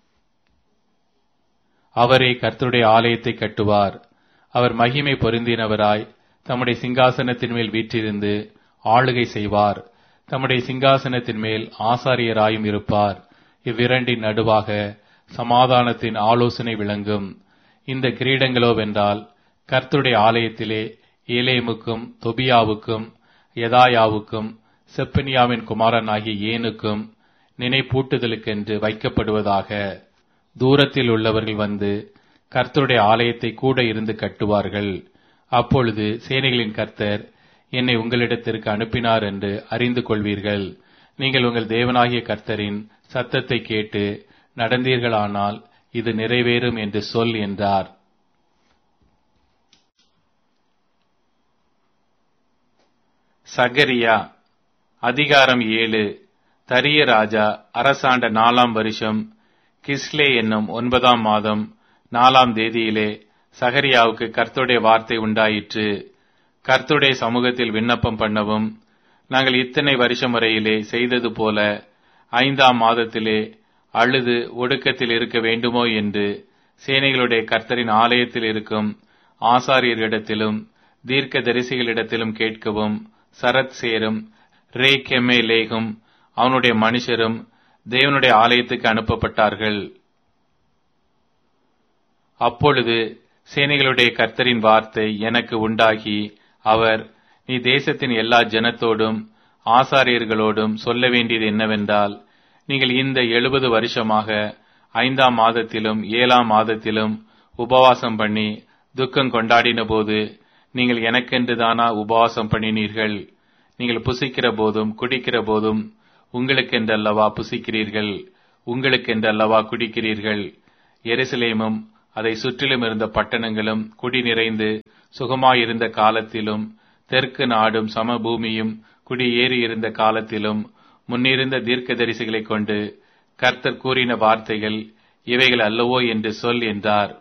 அவரே கர்த்தருடைய ஆலயத்தை கட்டுவார் அவர் மகிமை பொருந்தினவராய் தம்முடைய சிங்காசனத்தின் மேல் வீற்றிருந்து ஆளுகை செய்வார் தம்முடைய சிங்காசனத்தின் மேல் ஆசாரியராயும் இருப்பார் இவ்விரண்டின் நடுவாக சமாதானத்தின் ஆலோசனை விளங்கும் இந்த கிரீடங்களோ வென்றால் கர்த்தருடைய ஆலயத்திலே ஏலேமுக்கும் தொபியாவுக்கும் யதாயாவுக்கும் செப்பனியாவின் குமாரனாகிய ஏனுக்கும் நினைப்பூட்டுதலுக்கென்று வைக்கப்படுவதாக தூரத்தில் உள்ளவர்கள் வந்து கர்த்தருடைய ஆலயத்தை கூட இருந்து கட்டுவார்கள் அப்பொழுது சேனைகளின் கர்த்தர் என்னை உங்களிடத்திற்கு அனுப்பினார் என்று அறிந்து கொள்வீர்கள் நீங்கள் உங்கள் தேவனாகிய கர்த்தரின் சத்தத்தை கேட்டு நடந்தீர்களானால் இது நிறைவேறும் என்று சொல் என்றார் சகரியா அதிகாரம் ஏழு தரிய ராஜா அரசாண்ட நாலாம் வருஷம் கிஸ்லே என்னும் ஒன்பதாம் மாதம் நாலாம் தேதியிலே சகரியாவுக்கு கர்த்தருடைய வார்த்தை உண்டாயிற்று கர்த்தருடைய சமூகத்தில் விண்ணப்பம் பண்ணவும் நாங்கள் இத்தனை வருஷம் வரையிலே செய்தது போல ஐந்தாம் மாதத்திலே அழுது ஒடுக்கத்தில் இருக்க வேண்டுமோ என்று சேனைகளுடைய கர்த்தரின் ஆலயத்தில் இருக்கும் ஆசாரியர்களிடத்திலும் தீர்க்க தரிசிகளிடத்திலும் கேட்கவும் சரத் சேரும் ரே கெம்மே லேகும் அவனுடைய மனுஷரும் தேவனுடைய ஆலயத்துக்கு அனுப்பப்பட்டார்கள் அப்பொழுது சேனைகளுடைய கர்த்தரின் வார்த்தை எனக்கு உண்டாகி அவர் நீ தேசத்தின் எல்லா ஜனத்தோடும் ஆசாரியர்களோடும் சொல்ல வேண்டியது என்னவென்றால் நீங்கள் இந்த எழுபது வருஷமாக ஐந்தாம் மாதத்திலும் ஏழாம் மாதத்திலும் உபவாசம் பண்ணி துக்கம் கொண்டாடின போது நீங்கள் எனக்கென்று தானா உபவாசம் பண்ணினீர்கள் நீங்கள் புசிக்கிற போதும் குடிக்கிற போதும் உங்களுக்கென்றல்லவா புசிக்கிறீர்கள் உங்களுக்கென்றல்லவா குடிக்கிறீர்கள் எருசலேமும் அதை சுற்றிலும் இருந்த பட்டணங்களும் குடி நிறைந்து சுகமாயிருந்த காலத்திலும் தெற்கு நாடும் சமபூமியும் குடியேறி இருந்த காலத்திலும் முன்னிருந்த தீர்க்கதரிசிகளைக் கொண்டு கர்த்தர் கூறின வார்த்தைகள் இவைகள் அல்லவோ என்று சொல் என்றார்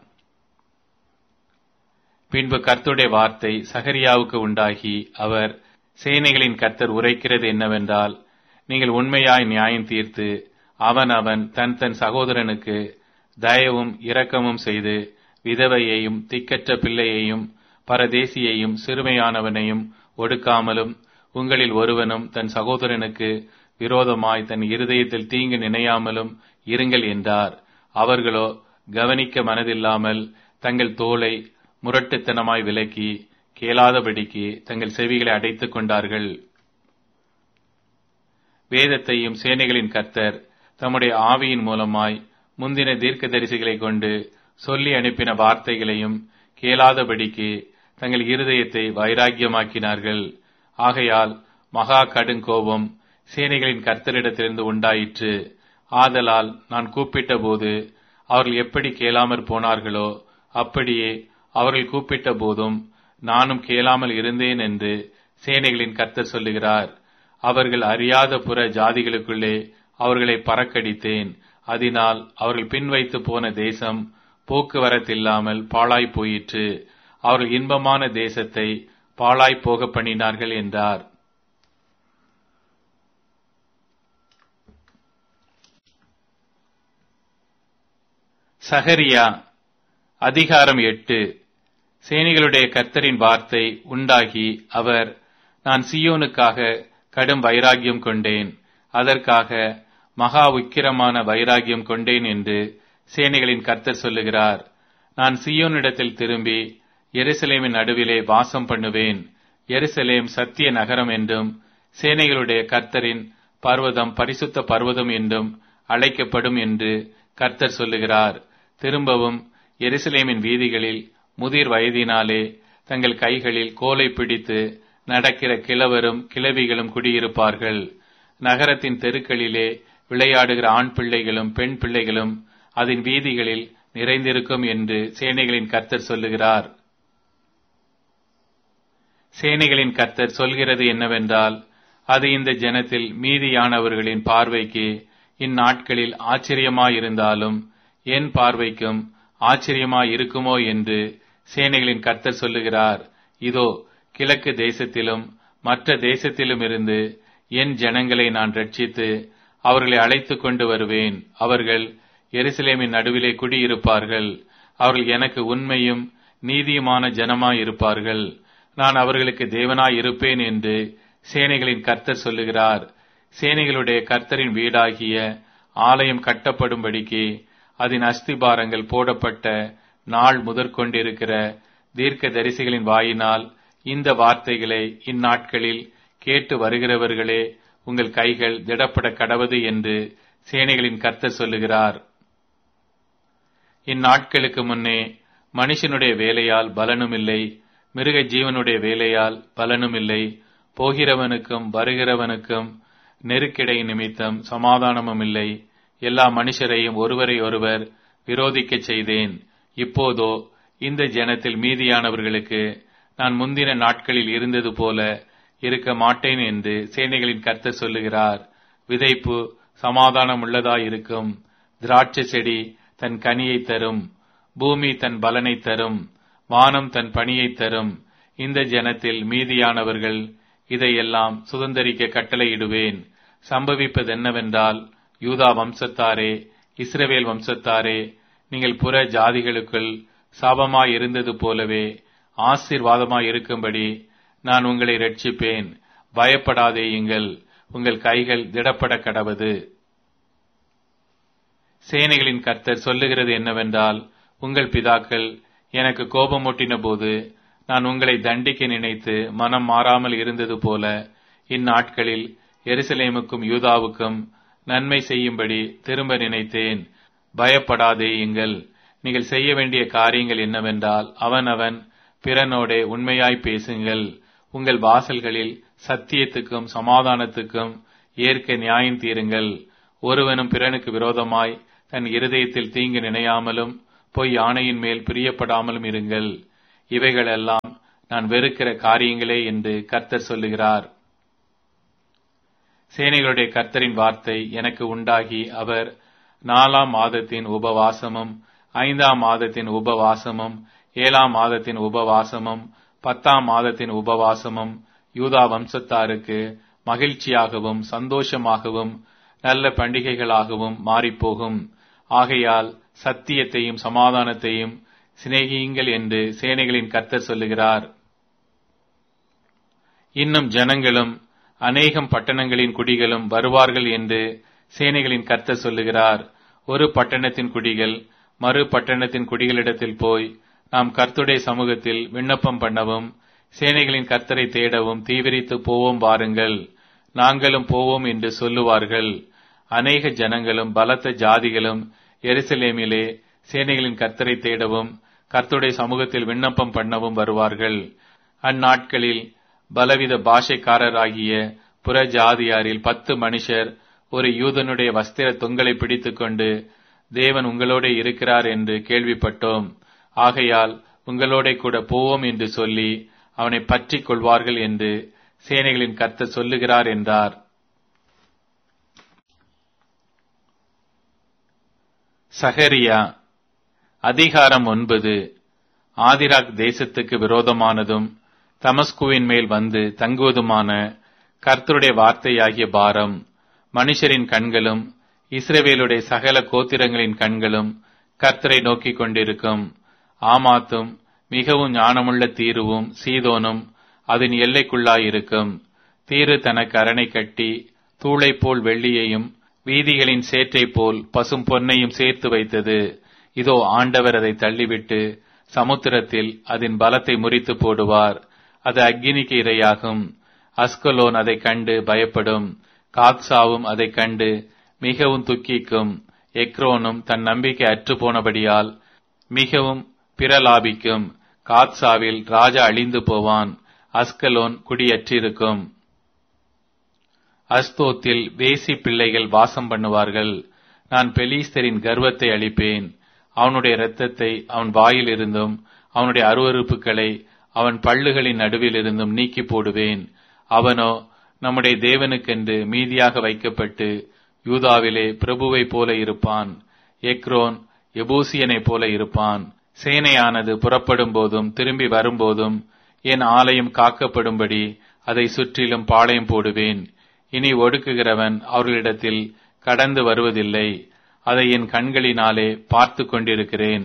பின்பு கர்த்தருடைய வார்த்தை சகரியாவுக்கு உண்டாகி அவர் சேனைகளின் கர்த்தர் உரைக்கிறது என்னவென்றால் நீங்கள் உண்மையாய் நியாயம் தீர்த்து அவன் அவன் தன் தன் சகோதரனுக்கு தயவும் இரக்கமும் செய்து விதவையையும் திக்கற்ற பிள்ளையையும் பரதேசியையும் சிறுமையானவனையும் ஒடுக்காமலும் உங்களில் ஒருவனும் தன் சகோதரனுக்கு விரோதமாய் தன் இருதயத்தில் தீங்கு நினையாமலும் இருங்கள் என்றார் அவர்களோ கவனிக்க மனதில்லாமல் தங்கள் தோலை முரட்டுத்தனமாய் விலக்கி கேளாதபடிக்கு தங்கள் செவிகளை அடைத்துக் கொண்டார்கள் வேதத்தையும் சேனைகளின் கர்த்தர் தம்முடைய ஆவியின் மூலமாய் முந்தின தீர்க்கதரிசிகளை கொண்டு சொல்லி அனுப்பின வார்த்தைகளையும் கேளாதபடிக்கு தங்கள் இருதயத்தை வைராக்கியமாக்கினார்கள் ஆகையால் மகா கடுங்கோபம் சேனைகளின் கர்த்தரிடத்திலிருந்து உண்டாயிற்று ஆதலால் நான் கூப்பிட்ட போது அவர்கள் எப்படி கேளாமற் போனார்களோ அப்படியே அவர்கள் கூப்பிட்ட போதும் நானும் கேளாமல் இருந்தேன் என்று சேனைகளின் கர்த்தர் சொல்லுகிறார் அவர்கள் அறியாத புற ஜாதிகளுக்குள்ளே அவர்களை பறக்கடித்தேன் அதனால் அவர்கள் பின்வைத்து போன தேசம் போக்குவரத்தில்லாமல் பாழாய் போயிற்று அவர்கள் இன்பமான தேசத்தை பாழாய் போக பண்ணினார்கள் என்றார் சகரியா அதிகாரம் எட்டு சேனைகளுடைய கர்த்தரின் வார்த்தை உண்டாகி அவர் நான் சியோனுக்காக கடும் வைராகியம் கொண்டேன் அதற்காக மகா உக்கிரமான வைராகியம் கொண்டேன் என்று சேனைகளின் கர்த்தர் சொல்லுகிறார் நான் சியோனிடத்தில் திரும்பி எருசலேமின் நடுவிலே வாசம் பண்ணுவேன் எருசலேம் சத்திய நகரம் என்றும் சேனைகளுடைய கர்த்தரின் பர்வதம் பரிசுத்த பர்வதம் என்றும் அழைக்கப்படும் என்று கர்த்தர் சொல்லுகிறார் திரும்பவும் எருசலேமின் வீதிகளில் முதிர் வயதினாலே தங்கள் கைகளில் கோலை பிடித்து நடக்கிற கிழவரும் கிழவிகளும் குடியிருப்பார்கள் நகரத்தின் தெருக்களிலே விளையாடுகிற ஆண் பிள்ளைகளும் பெண் பிள்ளைகளும் அதன் வீதிகளில் நிறைந்திருக்கும் என்று சேனைகளின் கர்த்தர் சொல்லுகிறார் சேனைகளின் கர்த்தர் சொல்கிறது என்னவென்றால் அது இந்த ஜனத்தில் மீதியானவர்களின் பார்வைக்கு இந்நாட்களில் ஆச்சரியமாயிருந்தாலும் என் பார்வைக்கும் ஆச்சரியமாயிருக்குமோ என்று சேனைகளின் கர்த்தர் சொல்லுகிறார் இதோ கிழக்கு தேசத்திலும் மற்ற தேசத்திலும் இருந்து என் ஜனங்களை நான் ரட்சித்து அவர்களை அழைத்துக் கொண்டு வருவேன் அவர்கள் எருசலேமின் நடுவிலே குடியிருப்பார்கள் அவர்கள் எனக்கு உண்மையும் நீதியுமான ஜனமாயிருப்பார்கள் நான் அவர்களுக்கு தேவனாய் இருப்பேன் என்று சேனைகளின் கர்த்தர் சொல்லுகிறார் சேனைகளுடைய கர்த்தரின் வீடாகிய ஆலயம் கட்டப்படும்படிக்கு அதன் அஸ்திபாரங்கள் போடப்பட்ட நாள் முதற்கொண்டிருக்கிற தீர்க்க தரிசிகளின் வாயினால் இந்த வார்த்தைகளை இந்நாட்களில் கேட்டு வருகிறவர்களே உங்கள் கைகள் திடப்பட கடவது என்று சேனைகளின் கர்த்தர் சொல்லுகிறார் இந்நாட்களுக்கு முன்னே மனுஷனுடைய வேலையால் பலனும் இல்லை மிருக ஜீவனுடைய வேலையால் பலனும் இல்லை போகிறவனுக்கும் வருகிறவனுக்கும் நெருக்கிடை நிமித்தம் சமாதானமும் இல்லை எல்லா மனுஷரையும் ஒருவரை ஒருவர் விரோதிக்கச் செய்தேன் இப்போதோ இந்த ஜனத்தில் மீதியானவர்களுக்கு நான் முந்தின நாட்களில் இருந்தது போல இருக்க மாட்டேன் என்று சேனைகளின் கர்த்தர் சொல்லுகிறார் விதைப்பு சமாதானம் உள்ளதாயிருக்கும் திராட்சை செடி தன் கனியை தரும் பூமி தன் பலனை தரும் வானம் தன் பணியை தரும் இந்த ஜனத்தில் மீதியானவர்கள் இதையெல்லாம் சுதந்திரிக்க கட்டளையிடுவேன் சம்பவிப்பது என்னவென்றால் யூதா வம்சத்தாரே இஸ்ரவேல் வம்சத்தாரே நீங்கள் புற ஜாதிகளுக்குள் சாபமாய் இருந்தது போலவே ஆசீர்வாதமாய் இருக்கும்படி நான் உங்களை ரட்சிப்பேன் பயப்படாதேயுங்கள் உங்கள் கைகள் திடப்பட கடவது சேனைகளின் கர்த்தர் சொல்லுகிறது என்னவென்றால் உங்கள் பிதாக்கள் எனக்கு கோபமூட்டின போது நான் உங்களை தண்டிக்க நினைத்து மனம் மாறாமல் இருந்தது போல இந்நாட்களில் எருசலேமுக்கும் யூதாவுக்கும் நன்மை செய்யும்படி திரும்ப நினைத்தேன் பயப்படாதேயுங்கள் நீங்கள் செய்ய வேண்டிய காரியங்கள் என்னவென்றால் அவன் அவன் பிறனோடே உண்மையாய் பேசுங்கள் உங்கள் வாசல்களில் சத்தியத்துக்கும் சமாதானத்துக்கும் ஏற்க நியாயம் தீருங்கள் ஒருவனும் பிறனுக்கு விரோதமாய் தன் இருதயத்தில் தீங்கு நினையாமலும் பொய் ஆணையின் மேல் பிரியப்படாமலும் இருங்கள் இவைகளெல்லாம் நான் வெறுக்கிற காரியங்களே என்று கர்த்தர் சொல்லுகிறார் சேனைகளுடைய கர்த்தரின் வார்த்தை எனக்கு உண்டாகி அவர் நாலாம் மாதத்தின் உபவாசமும் ஐந்தாம் மாதத்தின் உபவாசமும் ஏழாம் மாதத்தின் உபவாசமும் பத்தாம் மாதத்தின் உபவாசமும் யூதா வம்சத்தாருக்கு மகிழ்ச்சியாகவும் சந்தோஷமாகவும் நல்ல பண்டிகைகளாகவும் மாறிப்போகும் ஆகையால் சத்தியத்தையும் சமாதானத்தையும் சிநேகியுங்கள் என்று சேனைகளின் கர்த்தர் சொல்லுகிறார் இன்னும் ஜனங்களும் அநேகம் பட்டணங்களின் குடிகளும் வருவார்கள் என்று சேனைகளின் கர்த்தர் சொல்லுகிறார் ஒரு பட்டணத்தின் குடிகள் மறு பட்டணத்தின் குடிகளிடத்தில் போய் நாம் கர்த்துடைய சமூகத்தில் விண்ணப்பம் பண்ணவும் சேனைகளின் கர்த்தரை தேடவும் தீவிரித்து போவோம் வாருங்கள் நாங்களும் போவோம் என்று சொல்லுவார்கள் அநேக ஜனங்களும் பலத்த ஜாதிகளும் எருசலேமிலே சேனைகளின் கர்த்தரை தேடவும் கர்த்துடைய சமூகத்தில் விண்ணப்பம் பண்ணவும் வருவார்கள் அந்நாட்களில் பலவித பாஷைக்காரராகிய புற ஜாதியாரில் பத்து மனுஷர் ஒரு யூதனுடைய வஸ்திர தொங்கலை பிடித்துக்கொண்டு தேவன் உங்களோட இருக்கிறார் என்று கேள்விப்பட்டோம் ஆகையால் உங்களோட கூட போவோம் என்று சொல்லி அவனை பற்றிக் கொள்வார்கள் என்று சேனைகளின் கர்த்தர் சொல்லுகிறார் என்றார் சகரியா அதிகாரம் ஒன்பது ஆதிராக் தேசத்துக்கு விரோதமானதும் தமஸ்குவின் மேல் வந்து தங்குவதுமான கர்த்தருடைய வார்த்தையாகிய பாரம் மனுஷரின் கண்களும் இஸ்ரவேலுடைய சகல கோத்திரங்களின் கண்களும் கர்த்தரை நோக்கிக் கொண்டிருக்கும் ஆமாத்தும் மிகவும் ஞானமுள்ள தீருவும் சீதோனும் அதன் எல்லைக்குள்ளாயிருக்கும் தீரு தனக்கு அரணை கட்டி தூளை போல் வெள்ளியையும் வீதிகளின் சேற்றை போல் பசும் பொன்னையும் சேர்த்து வைத்தது இதோ ஆண்டவர் அதை தள்ளிவிட்டு சமுத்திரத்தில் அதன் பலத்தை முறித்து போடுவார் அது அக்கினிக்கு இரையாகும் அஸ்கலோன் அதை கண்டு பயப்படும் காத்சாவும் அதை கண்டு மிகவும் துக்கிக்கும் எக்ரோனும் தன் நம்பிக்கை அற்று போனபடியால் மிகவும் பிரலாபிக்கும் காத்சாவில் ராஜா அழிந்து போவான் அஸ்கலோன் குடியற்றிருக்கும் அஸ்தோத்தில் வேசி பிள்ளைகள் வாசம் பண்ணுவார்கள் நான் பெலீஸ்தரின் கர்வத்தை அளிப்பேன் அவனுடைய இரத்தத்தை அவன் வாயில் இருந்தும் அவனுடைய அருவறுப்புகளை அவன் பள்ளுகளின் நடுவில் இருந்தும் நீக்கி போடுவேன் அவனோ நம்முடைய தேவனுக்கென்று மீதியாக வைக்கப்பட்டு யூதாவிலே பிரபுவை போல இருப்பான் எக்ரோன் எபூசியனைப் போல இருப்பான் சேனையானது புறப்படும் போதும் திரும்பி வரும்போதும் என் ஆலயம் காக்கப்படும்படி அதை சுற்றிலும் பாளையம் போடுவேன் இனி ஒடுக்குகிறவன் அவர்களிடத்தில் கடந்து வருவதில்லை அதை என் கண்களினாலே பார்த்து கொண்டிருக்கிறேன்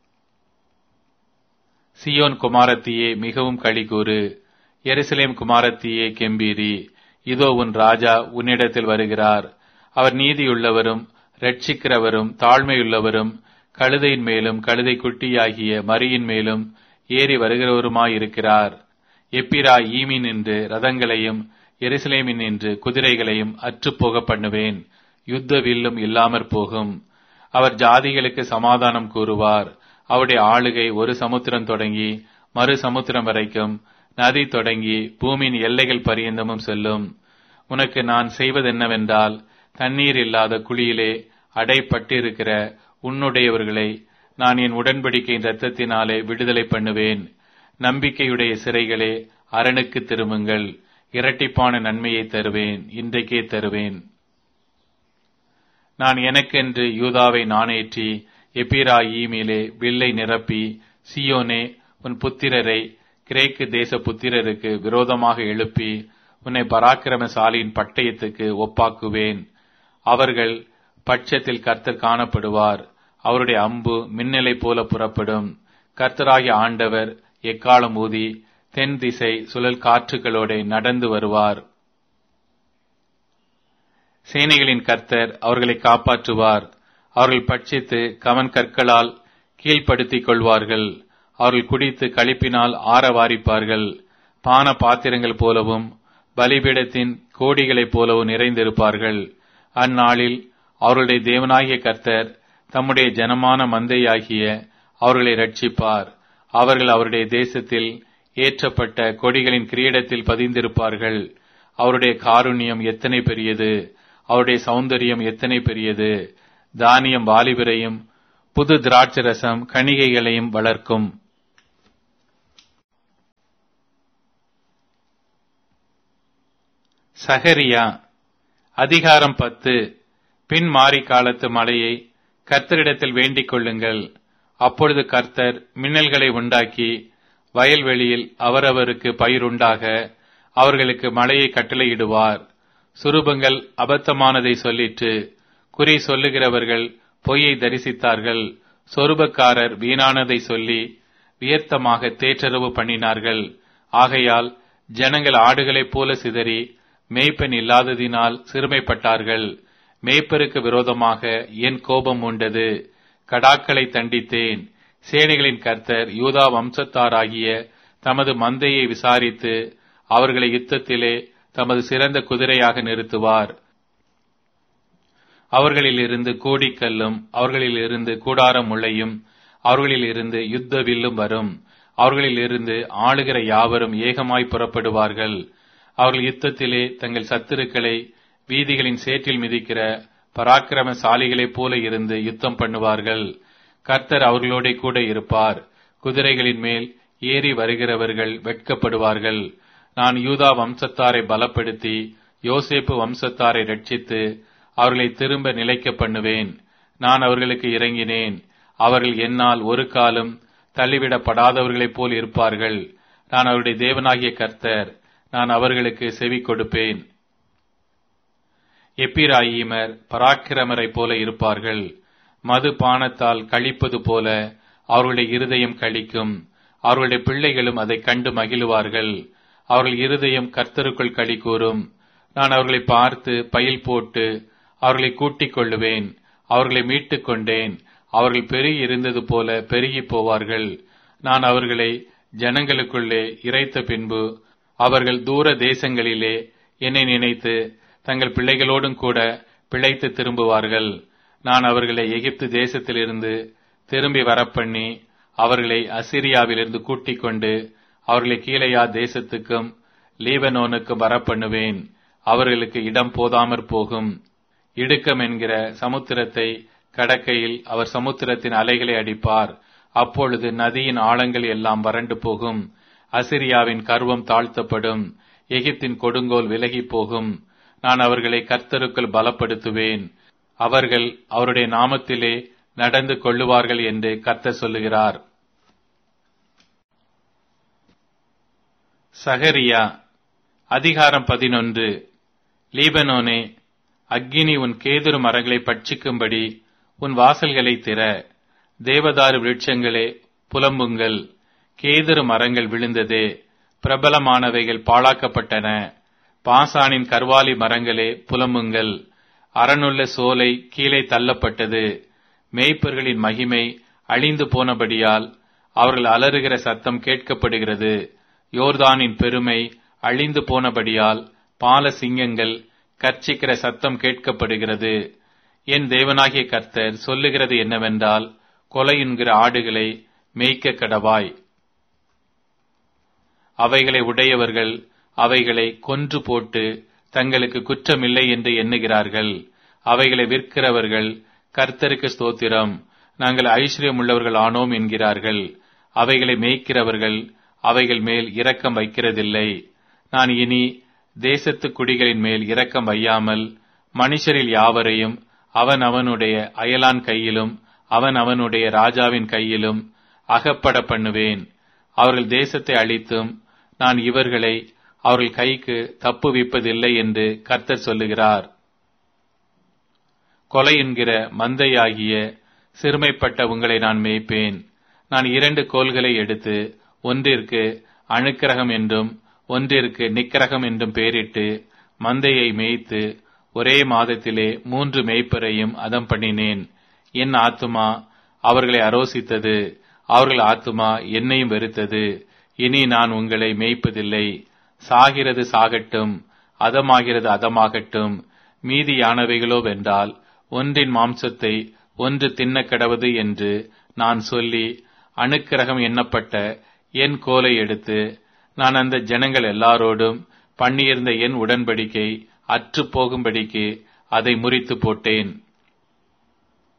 சியோன் குமாரத்தியே மிகவும் களிகூறு எருசலேம் குமாரத்தியே கெம்பீரி இதோ உன் ராஜா உன்னிடத்தில் வருகிறார் அவர் நீதியுள்ளவரும் ரட்சிக்கிறவரும் தாழ்மையுள்ளவரும் கழுதையின் மேலும் கழுதை குட்டியாகிய மரியின் மேலும் ஏறி வருகிறவருமாயிருக்கிறார் எப்பிரா ஈமின் என்று ரதங்களையும் எருசலேமின் என்று குதிரைகளையும் அற்றுப்போக பண்ணுவேன் யுத்த வில்லும் இல்லாமற் போகும் அவர் ஜாதிகளுக்கு சமாதானம் கூறுவார் அவருடைய ஆளுகை ஒரு சமுத்திரம் தொடங்கி மறு சமுத்திரம் வரைக்கும் நதி தொடங்கி பூமியின் எல்லைகள் பரியந்தமும் செல்லும் உனக்கு நான் செய்வதென்னவென்றால் தண்ணீர் இல்லாத குழியிலே அடைப்பட்டிருக்கிற உன்னுடையவர்களை நான் என் உடன்படிக்கையின் இரத்தத்தினாலே விடுதலை பண்ணுவேன் நம்பிக்கையுடைய சிறைகளே அரணுக்கு திரும்புங்கள் இரட்டிப்பான நன்மையை தருவேன் இன்றைக்கே தருவேன் நான் எனக்கென்று யூதாவை நாணேற்றி எப்பிராயீமிலே வில்லை நிரப்பி சியோனே உன் புத்திரரை கிரேக்கு தேச புத்திரருக்கு விரோதமாக எழுப்பி உன்னை பராக்கிரமசாலியின் பட்டயத்துக்கு ஒப்பாக்குவேன் அவர்கள் பட்சத்தில் கர்த்தர் காணப்படுவார் அவருடைய அம்பு மின்னலை போல புறப்படும் கர்த்தராகிய ஆண்டவர் எக்காலம் ஊதி தென் திசை சுழல் காற்றுகளோட நடந்து வருவார் சேனைகளின் கர்த்தர் அவர்களை காப்பாற்றுவார் அவர்கள் பட்சித்து கவன் கற்களால் கீழ்ப்படுத்திக் கொள்வார்கள் அவர்கள் குடித்து களிப்பினால் ஆரவாரிப்பார்கள் பான பாத்திரங்கள் போலவும் பலிபீடத்தின் கோடிகளைப் போலவும் நிறைந்திருப்பார்கள் அந்நாளில் அவர்களுடைய தேவனாகிய கர்த்தர் தம்முடைய ஜனமான மந்தையாகிய அவர்களை ரட்சிப்பார் அவர்கள் அவருடைய தேசத்தில் ஏற்றப்பட்ட கொடிகளின் கிரீடத்தில் பதிந்திருப்பார்கள் அவருடைய காருண்யம் எத்தனை பெரியது அவருடைய சௌந்தரியம் எத்தனை பெரியது தானியம் வாலிபரையும் புது திராட்சரசம் கணிகைகளையும் வளர்க்கும் சகரியா அதிகாரம் பத்து பின் மாறி காலத்து மழையை கர்த்தரிடத்தில் வேண்டிக் கொள்ளுங்கள் அப்பொழுது கர்த்தர் மின்னல்களை உண்டாக்கி வயல்வெளியில் அவரவருக்கு பயிருண்டாக அவர்களுக்கு மழையை கட்டளையிடுவார் சுரூபங்கள் அபத்தமானதை சொல்லிற்று குறி சொல்லுகிறவர்கள் பொய்யை தரிசித்தார்கள் சொருபக்காரர் வீணானதை சொல்லி வியர்த்தமாக தேற்றரவு பண்ணினார்கள் ஆகையால் ஜனங்கள் ஆடுகளைப் போல சிதறி மேய்ப்பன் இல்லாததினால் சிறுமைப்பட்டார்கள் மேய்ப்பருக்கு விரோதமாக என் கோபம் உண்டது கடாக்களை தண்டித்தேன் சேனைகளின் கர்த்தர் யூதா வம்சத்தாராகிய தமது மந்தையை விசாரித்து அவர்களை யுத்தத்திலே தமது சிறந்த குதிரையாக நிறுத்துவார் அவர்களில் இருந்து கோடிக்கல்லும் அவர்களில் இருந்து கூடாரம் முளையும் அவர்களில் இருந்து யுத்த வில்லும் வரும் அவர்களில் இருந்து ஆளுகிற யாவரும் ஏகமாய் புறப்படுவார்கள் அவர்கள் யுத்தத்திலே தங்கள் சத்துருக்களை வீதிகளின் சேற்றில் மிதிக்கிற பராக்கிரமசாலிகளைப் போல இருந்து யுத்தம் பண்ணுவார்கள் கர்த்தர் அவர்களோட கூட இருப்பார் குதிரைகளின் மேல் ஏறி வருகிறவர்கள் வெட்கப்படுவார்கள் நான் யூதா வம்சத்தாரை பலப்படுத்தி யோசேப்பு வம்சத்தாரை ரட்சித்து அவர்களை திரும்ப நிலைக்க பண்ணுவேன் நான் அவர்களுக்கு இறங்கினேன் அவர்கள் என்னால் ஒரு காலம் தள்ளிவிடப்படாதவர்களைப் போல் இருப்பார்கள் நான் அவருடைய தேவனாகிய கர்த்தர் நான் அவர்களுக்கு செவி கொடுப்பேன் எப்பிராயீமர் பராக்கிரமரைப் போல இருப்பார்கள் மது பானத்தால் கழிப்பது போல அவர்களுடைய இருதயம் கழிக்கும் அவர்களுடைய பிள்ளைகளும் அதை கண்டு மகிழுவார்கள் அவர்கள் இருதயம் கர்த்தருக்குள் களி கூறும் நான் அவர்களை பார்த்து பயில் போட்டு அவர்களை கூட்டிக் கொள்ளுவேன் அவர்களை மீட்டுக் கொண்டேன் அவர்கள் பெருகி இருந்தது போல பெருகி போவார்கள் நான் அவர்களை ஜனங்களுக்குள்ளே இறைத்த பின்பு அவர்கள் தூர தேசங்களிலே என்னை நினைத்து தங்கள் பிள்ளைகளோடும் கூட பிழைத்து திரும்புவார்கள் நான் அவர்களை எகிப்து தேசத்திலிருந்து திரும்பி வரப்பண்ணி அவர்களை அசிரியாவிலிருந்து கூட்டிக் கொண்டு அவர்களை கீழையா தேசத்துக்கும் லீபனோனுக்கும் வரப்பண்ணுவேன் அவர்களுக்கு இடம் போதாமற் போகும் இடுக்கம் என்கிற சமுத்திரத்தை கடக்கையில் அவர் சமுத்திரத்தின் அலைகளை அடிப்பார் அப்பொழுது நதியின் ஆழங்கள் எல்லாம் வறண்டு போகும் அசிரியாவின் கர்வம் தாழ்த்தப்படும் எகிப்தின் கொடுங்கோல் விலகி போகும் நான் அவர்களை கர்த்தருக்குள் பலப்படுத்துவேன் அவர்கள் அவருடைய நாமத்திலே நடந்து கொள்ளுவார்கள் என்று கர்த்தர் சொல்லுகிறார் சகரியா அதிகாரம் பதினொன்று லீபனோனே அக்கினி உன் கேதுரு மரங்களை பட்சிக்கும்படி உன் வாசல்களை திற தேவதாரு விருட்சங்களே புலம்புங்கள் கேதுரு மரங்கள் விழுந்ததே பிரபலமானவைகள் பாழாக்கப்பட்டன பாசானின் கர்வாலி மரங்களே புலம்புங்கள் அரணுள்ள சோலை கீழே தள்ளப்பட்டது மேய்ப்பர்களின் மகிமை அழிந்து போனபடியால் அவர்கள் அலறுகிற சத்தம் கேட்கப்படுகிறது யோர்தானின் பெருமை அழிந்து போனபடியால் பால சிங்கங்கள் கர்ச்சிக்கிற சத்தம் கேட்கப்படுகிறது என் தேவனாகிய கர்த்தர் சொல்லுகிறது என்னவென்றால் கொலை என்கிற ஆடுகளை மேய்க்க கடவாய் அவைகளை உடையவர்கள் அவைகளை கொன்று போட்டு தங்களுக்கு குற்றமில்லை என்று எண்ணுகிறார்கள் அவைகளை விற்கிறவர்கள் கர்த்தருக்கு ஸ்தோத்திரம் நாங்கள் ஐஸ்வர்யம் உள்ளவர்கள் ஆனோம் என்கிறார்கள் அவைகளை மேய்க்கிறவர்கள் அவைகள் மேல் இரக்கம் வைக்கிறதில்லை நான் இனி தேசத்து குடிகளின் மேல் இரக்கம் வையாமல் மனுஷரில் யாவரையும் அவன் அவனுடைய அயலான் கையிலும் அவன் அவனுடைய ராஜாவின் கையிலும் அகப்பட பண்ணுவேன் அவர்கள் தேசத்தை அழித்தும் நான் இவர்களை அவர்கள் கைக்கு தப்புவிப்பதில்லை என்று கர்த்தர் சொல்லுகிறார் கொலை என்கிற மந்தையாகிய சிறுமைப்பட்ட உங்களை நான் மேய்ப்பேன் நான் இரண்டு கோல்களை எடுத்து ஒன்றிற்கு அணுக்கிரகம் என்றும் ஒன்றிற்கு நிக்கிரகம் என்றும் பெயரிட்டு மந்தையை மேய்த்து ஒரே மாதத்திலே மூன்று மேய்ப்பரையும் அதம் பண்ணினேன் என் ஆத்துமா அவர்களை அரோசித்தது அவர்கள் ஆத்துமா என்னையும் வெறுத்தது இனி நான் உங்களை மேய்ப்பதில்லை சாகிறது சாகட்டும் அதமாகிறது அதமாகட்டும் மீதியானவைகளோ வென்றால் ஒன்றின் மாம்சத்தை ஒன்று தின்ன கடவது என்று நான் சொல்லி அணுக்கிரகம் எண்ணப்பட்ட என் கோலை எடுத்து நான் அந்த ஜனங்கள் எல்லாரோடும் பண்ணியிருந்த என் உடன்படிக்கை அற்று போகும்படிக்கு அதை முறித்து போட்டேன்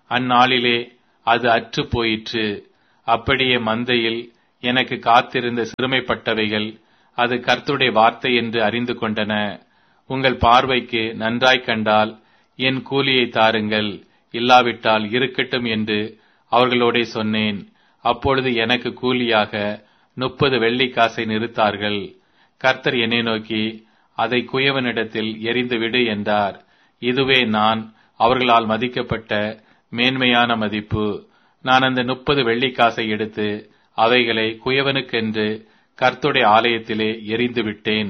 அந்நாளிலே அது அற்று போயிற்று அப்படியே மந்தையில் எனக்கு காத்திருந்த சிறுமைப்பட்டவைகள் அது கர்த்தருடைய வார்த்தை என்று அறிந்து கொண்டன உங்கள் பார்வைக்கு நன்றாய் கண்டால் என் கூலியை தாருங்கள் இல்லாவிட்டால் இருக்கட்டும் என்று அவர்களோடே சொன்னேன் அப்பொழுது எனக்கு கூலியாக முப்பது வெள்ளிக்காசை நிறுத்தார்கள் கர்த்தர் என்னை நோக்கி அதை குயவனிடத்தில் எரிந்துவிடு என்றார் இதுவே நான் அவர்களால் மதிக்கப்பட்ட மேன்மையான மதிப்பு நான் அந்த முப்பது வெள்ளிக்காசை எடுத்து அவைகளை குயவனுக்கென்று கர்த்துடைய ஆலயத்திலே எரிந்து விட்டேன்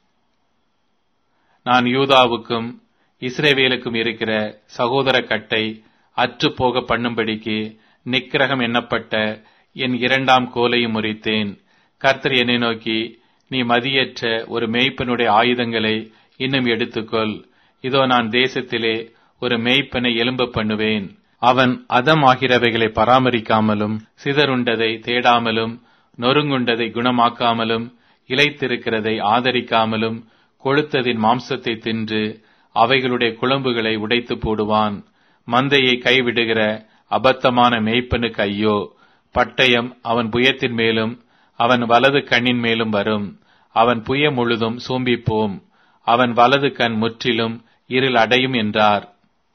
நான் யூதாவுக்கும் இஸ்ரேவேலுக்கும் இருக்கிற சகோதர கட்டை அற்று போக பண்ணும்படிக்கு நிக்கிரகம் எண்ணப்பட்ட என் இரண்டாம் கோலையும் முறித்தேன் கர்த்தர் என்னை நோக்கி நீ மதியற்ற ஒரு மேய்ப்பனுடைய ஆயுதங்களை இன்னும் எடுத்துக்கொள் இதோ நான் தேசத்திலே ஒரு மேய்ப்பனை எலும்ப பண்ணுவேன் அவன் அதமாகிறவைகளை பராமரிக்காமலும் சிதறுண்டதை தேடாமலும் நொறுங்குண்டதை குணமாக்காமலும் இலைத்திருக்கிறதை ஆதரிக்காமலும் கொழுத்ததின் மாம்சத்தை தின்று அவைகளுடைய குழம்புகளை உடைத்து போடுவான் மந்தையை கைவிடுகிற அபத்தமான மேய்ப்பனுக்கு ஐயோ பட்டயம் அவன் புயத்தின் மேலும் அவன் வலது கண்ணின் மேலும் வரும் அவன் புய முழுதும் சோம்பிப்போம் அவன் வலது கண் முற்றிலும் இருள் அடையும் என்றார்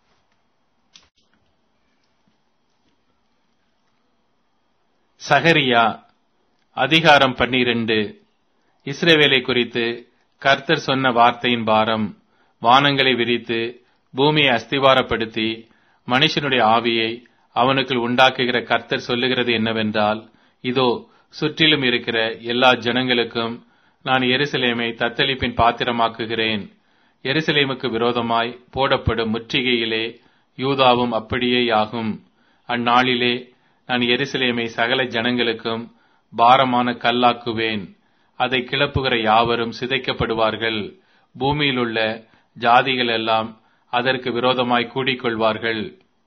சகரியா அதிகாரம் பன்னிரண்டு இஸ்ரேவேலை குறித்து கர்த்தர் சொன்ன வார்த்தையின் பாரம் வானங்களை விரித்து பூமியை அஸ்திவாரப்படுத்தி மனுஷனுடைய ஆவியை அவனுக்குள் உண்டாக்குகிற கர்த்தர் சொல்லுகிறது என்னவென்றால் இதோ சுற்றிலும் இருக்கிற எல்லா ஜனங்களுக்கும் நான் எருசலேமை தத்தளிப்பின் பாத்திரமாக்குகிறேன் எருசலேமுக்கு விரோதமாய் போடப்படும் முற்றுகையிலே யூதாவும் அப்படியேயாகும் அந்நாளிலே நான் எருசலேமை சகல ஜனங்களுக்கும் பாரமான கல்லாக்குவேன் அதை கிளப்புகிற யாவரும் சிதைக்கப்படுவார்கள் பூமியில் உள்ள ஜாதிகள் எல்லாம் அதற்கு விரோதமாய் கூடிக்கொள்வார்கள்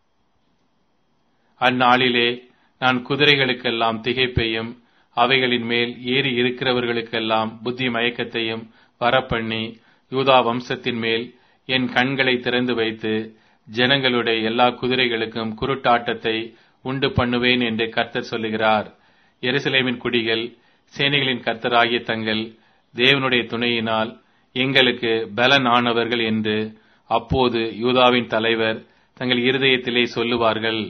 அந்நாளிலே நான் குதிரைகளுக்கெல்லாம் திகைப்பையும் அவைகளின் மேல் ஏறி இருக்கிறவர்களுக்கெல்லாம் புத்தி மயக்கத்தையும் வரப்பண்ணி யூதா வம்சத்தின் மேல் என் கண்களை திறந்து வைத்து ஜனங்களுடைய எல்லா குதிரைகளுக்கும் குருட்டாட்டத்தை உண்டு பண்ணுவேன் என்று கர்த்தர் சொல்லுகிறார் எருசலேமின் குடிகள் சேனைகளின் கர்த்தராகிய தங்கள் தேவனுடைய துணையினால் எங்களுக்கு பலன் ஆனவர்கள் என்று அப்போது யூதாவின் தலைவர் தங்கள் இருதயத்திலே சொல்லுவார்கள்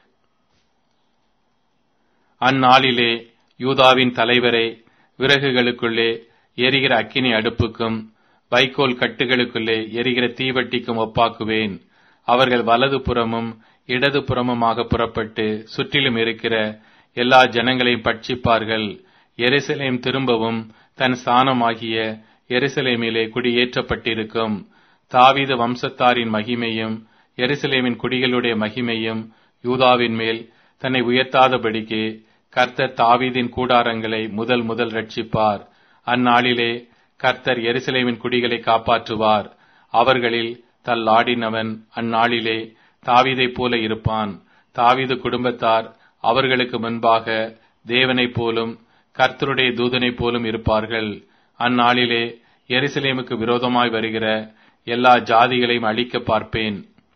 அந்நாளிலே யூதாவின் தலைவரை விறகுகளுக்குள்ளே எரிகிற அக்கினி அடுப்புக்கும் வைக்கோல் கட்டுகளுக்குள்ளே எரிகிற தீவட்டிக்கும் ஒப்பாக்குவேன் அவர்கள் வலது புறமும் இடது புறமுமாக புறப்பட்டு சுற்றிலும் இருக்கிற எல்லா ஜனங்களையும் பட்சிப்பார்கள் எருசலேம் திரும்பவும் தன் ஸ்தானமாகிய எருசலேமிலே குடியேற்றப்பட்டிருக்கும் தாவீது வம்சத்தாரின் மகிமையும் எருசலேமின் குடிகளுடைய மகிமையும் யூதாவின் மேல் தன்னை உயர்த்தாதபடிக்கு கர்த்தர் தாவீதின் கூடாரங்களை முதல் முதல் ரட்சிப்பார் அந்நாளிலே கர்த்தர் எருசலேமின் குடிகளை காப்பாற்றுவார் அவர்களில் தள்ளாடினவன் அந்நாளிலே தாவீதைப் போல இருப்பான் தாவீது குடும்பத்தார் அவர்களுக்கு முன்பாக தேவனைப் போலும் கர்த்தருடைய தூதனைப் போலும் இருப்பார்கள் அந்நாளிலே எருசலேமுக்கு விரோதமாய் வருகிற எல்லா ஜாதிகளையும் அழிக்க பார்ப்பேன்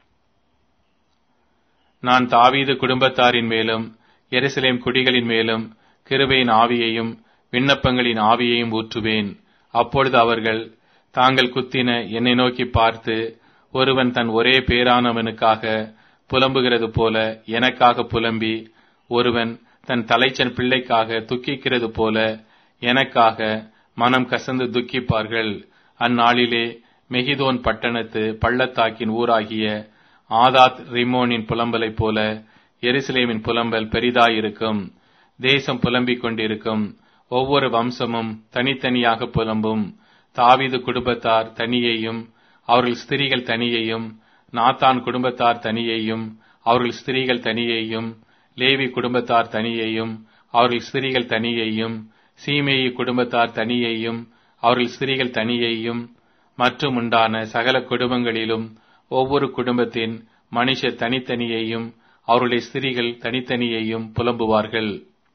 நான் தாவீது குடும்பத்தாரின் மேலும் எருசலேம் குடிகளின் மேலும் கிருபையின் ஆவியையும் விண்ணப்பங்களின் ஆவியையும் ஊற்றுவேன் அப்பொழுது அவர்கள் தாங்கள் குத்தின என்னை நோக்கி பார்த்து ஒருவன் தன் ஒரே பேரானவனுக்காக புலம்புகிறது போல எனக்காக புலம்பி ஒருவன் தன் தலைச்சன் பிள்ளைக்காக துக்கிக்கிறது போல எனக்காக மனம் கசந்து துக்கிப்பார்கள் அந்நாளிலே மெகிதோன் பட்டணத்து பள்ளத்தாக்கின் ஊராகிய ஆதாத் ரிமோனின் புலம்பலைப் போல எருசலேமின் புலம்பல் பெரிதாயிருக்கும் தேசம் புலம்பிக் கொண்டிருக்கும் ஒவ்வொரு வம்சமும் தனித்தனியாக புலம்பும் தாவீது குடும்பத்தார் தனியையும் அவர்கள் ஸ்திரீகள் தனியையும் நாத்தான் குடும்பத்தார் தனியையும் அவர்கள் ஸ்திரீகள் தனியையும் லேவி குடும்பத்தார் தனியையும் அவர்கள் ஸ்திரீகள் தனியையும் சீமேயி குடும்பத்தார் தனியையும் அவர்கள் ஸ்திரீகள் தனியையும் மற்றும் உண்டான சகல குடும்பங்களிலும் ஒவ்வொரு குடும்பத்தின் மனுஷர் தனித்தனியையும் அவருடைய ஸ்திரீகள் தனித்தனியையும் புலம்புவார்கள்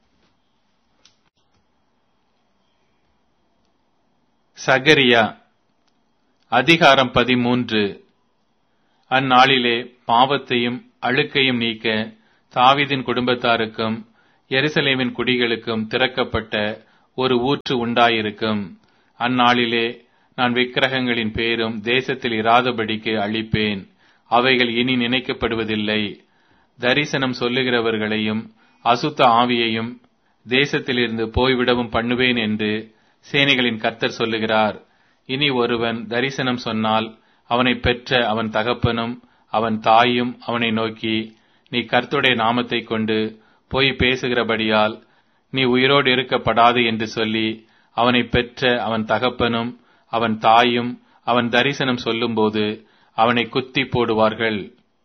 சகரியா அதிகாரம் பதிமூன்று அந்நாளிலே பாவத்தையும் அழுக்கையும் நீக்க தாவீதின் குடும்பத்தாருக்கும் எருசலேமின் குடிகளுக்கும் திறக்கப்பட்ட ஒரு ஊற்று உண்டாயிருக்கும் அந்நாளிலே நான் விக்கிரகங்களின் பேரும் தேசத்தில் இராதபடிக்கு அழிப்பேன் அவைகள் இனி நினைக்கப்படுவதில்லை தரிசனம் சொல்லுகிறவர்களையும் அசுத்த ஆவியையும் தேசத்திலிருந்து போய்விடவும் பண்ணுவேன் என்று சேனைகளின் கர்த்தர் சொல்லுகிறார் இனி ஒருவன் தரிசனம் சொன்னால் அவனை பெற்ற அவன் தகப்பனும் அவன் தாயும் அவனை நோக்கி நீ கர்த்துடைய நாமத்தைக் கொண்டு போய் பேசுகிறபடியால் நீ உயிரோடு இருக்கப்படாது என்று சொல்லி அவனை பெற்ற அவன் தகப்பனும் அவன் தாயும் அவன் தரிசனம் சொல்லும்போது அவனை குத்தி போடுவார்கள்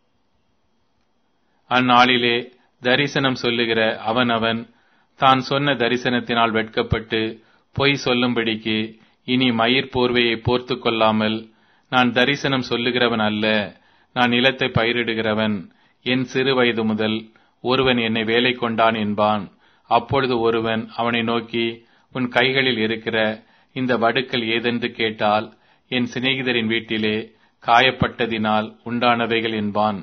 அந்நாளிலே தரிசனம் சொல்லுகிற அவனவன் தான் சொன்ன தரிசனத்தினால் வெட்கப்பட்டு பொய் சொல்லும்படிக்கு இனி மயிர் போர்வையை போர்த்து கொள்ளாமல் நான் தரிசனம் சொல்லுகிறவன் அல்ல நான் நிலத்தை பயிரிடுகிறவன் என் சிறு வயது முதல் ஒருவன் என்னை வேலை கொண்டான் என்பான் அப்பொழுது ஒருவன் அவனை நோக்கி உன் கைகளில் இருக்கிற இந்த வடுக்கள் ஏதென்று கேட்டால் என் சிநேகிதரின் வீட்டிலே காயப்பட்டதினால் உண்டானவைகள் என்பான்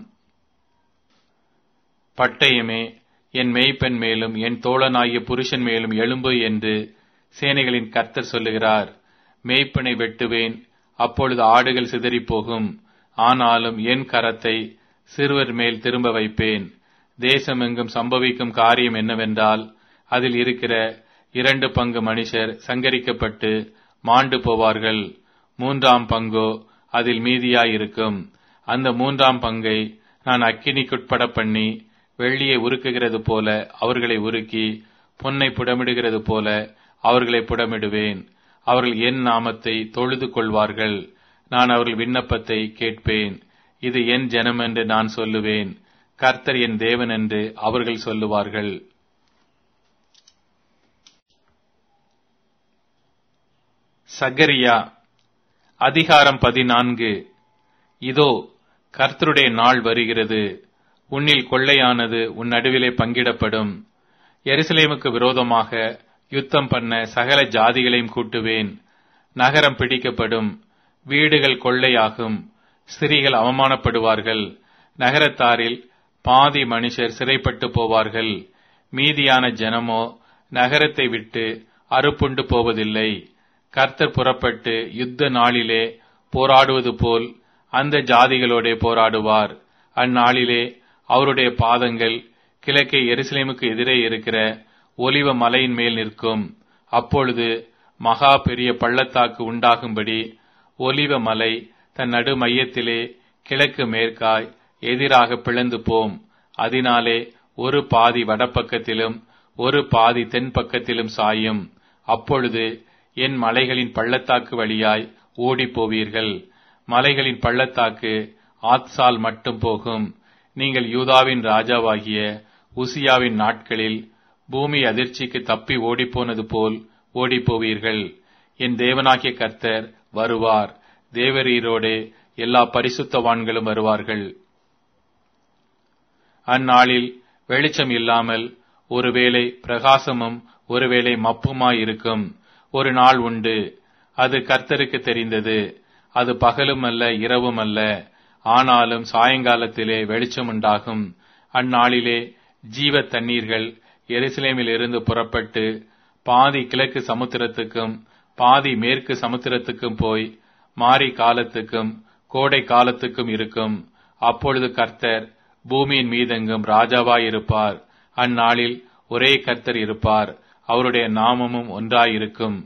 பட்டயமே என் மேய்ப்பெண் மேலும் என் தோழனாகிய புருஷன் மேலும் எழும்பு என்று சேனைகளின் கர்த்தர் சொல்லுகிறார் மேய்ப்பனை வெட்டுவேன் அப்பொழுது ஆடுகள் சிதறிப் போகும் ஆனாலும் என் கரத்தை சிறுவர் மேல் திரும்ப வைப்பேன் தேசமெங்கும் சம்பவிக்கும் காரியம் என்னவென்றால் அதில் இருக்கிற இரண்டு பங்கு மனுஷர் சங்கரிக்கப்பட்டு மாண்டு போவார்கள் மூன்றாம் பங்கோ அதில் மீதியாயிருக்கும் அந்த மூன்றாம் பங்கை நான் அக்கினிக்குட்பட பண்ணி வெள்ளியை உருக்குகிறது போல அவர்களை உருக்கி பொன்னை புடமிடுகிறது போல அவர்களை புடமிடுவேன் அவர்கள் என் நாமத்தை தொழுது கொள்வார்கள் நான் அவர்கள் விண்ணப்பத்தை கேட்பேன் இது என் ஜனம் என்று நான் சொல்லுவேன் கர்த்தர் என் தேவன் என்று அவர்கள் சொல்லுவார்கள் சகரியா அதிகாரம் பதினான்கு இதோ கர்த்தருடைய நாள் வருகிறது உன்னில் கொள்ளையானது உன் நடுவிலே பங்கிடப்படும் எருசலேமுக்கு விரோதமாக யுத்தம் பண்ண சகல ஜாதிகளையும் கூட்டுவேன் நகரம் பிடிக்கப்படும் வீடுகள் கொள்ளையாகும் ஸ்திரீகள் அவமானப்படுவார்கள் நகரத்தாரில் பாதி மனுஷர் சிறைப்பட்டு போவார்கள் மீதியான ஜனமோ நகரத்தை விட்டு அறுப்புண்டு போவதில்லை கர்த்தர் புறப்பட்டு யுத்த நாளிலே போராடுவது போல் அந்த ஜாதிகளோடே போராடுவார் அந்நாளிலே அவருடைய பாதங்கள் கிழக்கே எருசலேமுக்கு எதிரே இருக்கிற ஒலிவ மலையின் மேல் நிற்கும் அப்பொழுது மகா பெரிய பள்ளத்தாக்கு உண்டாகும்படி ஒலிவ மலை தன் நடு மையத்திலே கிழக்கு மேற்காய் எதிராக பிளந்து போம் அதனாலே ஒரு பாதி வடபக்கத்திலும் ஒரு பாதி தென் பக்கத்திலும் சாயும் அப்பொழுது என் மலைகளின் பள்ளத்தாக்கு வழியாய் ஓடிப் போவீர்கள் மலைகளின் பள்ளத்தாக்கு ஆத்சால் மட்டும் போகும் நீங்கள் யூதாவின் ராஜாவாகிய உசியாவின் நாட்களில் பூமி அதிர்ச்சிக்கு தப்பி ஓடிப்போனது போல் ஓடிப்போவீர்கள் என் தேவனாகிய கர்த்தர் வருவார் தேவரீரோடே எல்லா பரிசுத்தவான்களும் வருவார்கள் அந்நாளில் வெளிச்சம் இல்லாமல் ஒருவேளை பிரகாசமும் ஒருவேளை மப்புமாயிருக்கும் ஒரு நாள் உண்டு அது கர்த்தருக்கு தெரிந்தது அது பகலும் அல்ல இரவும் அல்ல ஆனாலும் சாயங்காலத்திலே வெளிச்சம் உண்டாகும் அந்நாளிலே ஜீவ தண்ணீர்கள் எருசலேமில் இருந்து புறப்பட்டு பாதி கிழக்கு சமுத்திரத்துக்கும் பாதி மேற்கு சமுத்திரத்துக்கும் போய் மாரி காலத்துக்கும் கோடை காலத்துக்கும் இருக்கும் அப்பொழுது கர்த்தர் பூமியின் மீதெங்கும் ராஜாவாயிருப்பார் அந்நாளில் ஒரே கர்த்தர் இருப்பார் அவருடைய நாமமும் ஒன்றாயிருக்கும்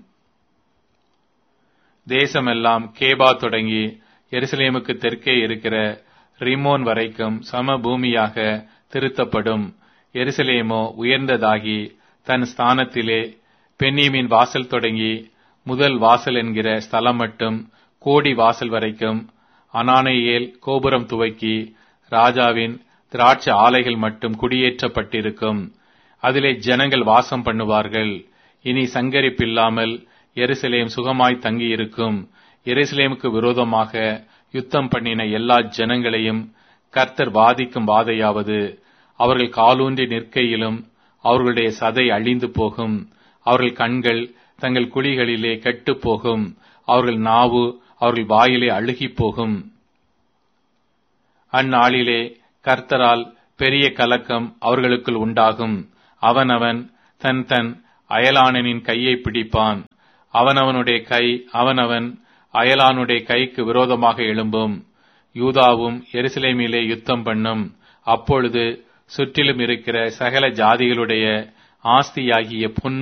தேசமெல்லாம் கேபா தொடங்கி எருசலேமுக்கு தெற்கே இருக்கிற ரிமோன் வரைக்கும் சம பூமியாக திருத்தப்படும் எருசலேமோ உயர்ந்ததாகி தன் ஸ்தானத்திலே பெண்ணியமின் வாசல் தொடங்கி முதல் வாசல் என்கிற ஸ்தலம் மட்டும் கோடி வாசல் வரைக்கும் அனானையேல் கோபுரம் துவக்கி ராஜாவின் திராட்சை ஆலைகள் மட்டும் குடியேற்றப்பட்டிருக்கும் அதிலே ஜனங்கள் வாசம் பண்ணுவார்கள் இனி சங்கரிப்பில்லாமல் எருசலேம் சுகமாய் தங்கியிருக்கும் எருசலேமுக்கு விரோதமாக யுத்தம் பண்ணின எல்லா ஜனங்களையும் கர்த்தர் வாதிக்கும் வாதையாவது அவர்கள் காலூன்றி நிற்கையிலும் அவர்களுடைய சதை அழிந்து போகும் அவர்கள் கண்கள் தங்கள் குழிகளிலே கெட்டு போகும் அவர்கள் நாவு அவர்கள் வாயிலே அழுகி போகும் அந்நாளிலே கர்த்தரால் பெரிய கலக்கம் அவர்களுக்குள் உண்டாகும் அவனவன் தன் தன் அயலானனின் கையை பிடிப்பான் அவனவனுடைய கை அவனவன் அயலானுடைய கைக்கு விரோதமாக எழும்பும் யூதாவும் எருசலேமிலே யுத்தம் பண்ணும் அப்பொழுது சுற்றிலும் இருக்கிற சகல ஜாதிகளுடைய ஆஸ்தியாகிய பொன்னு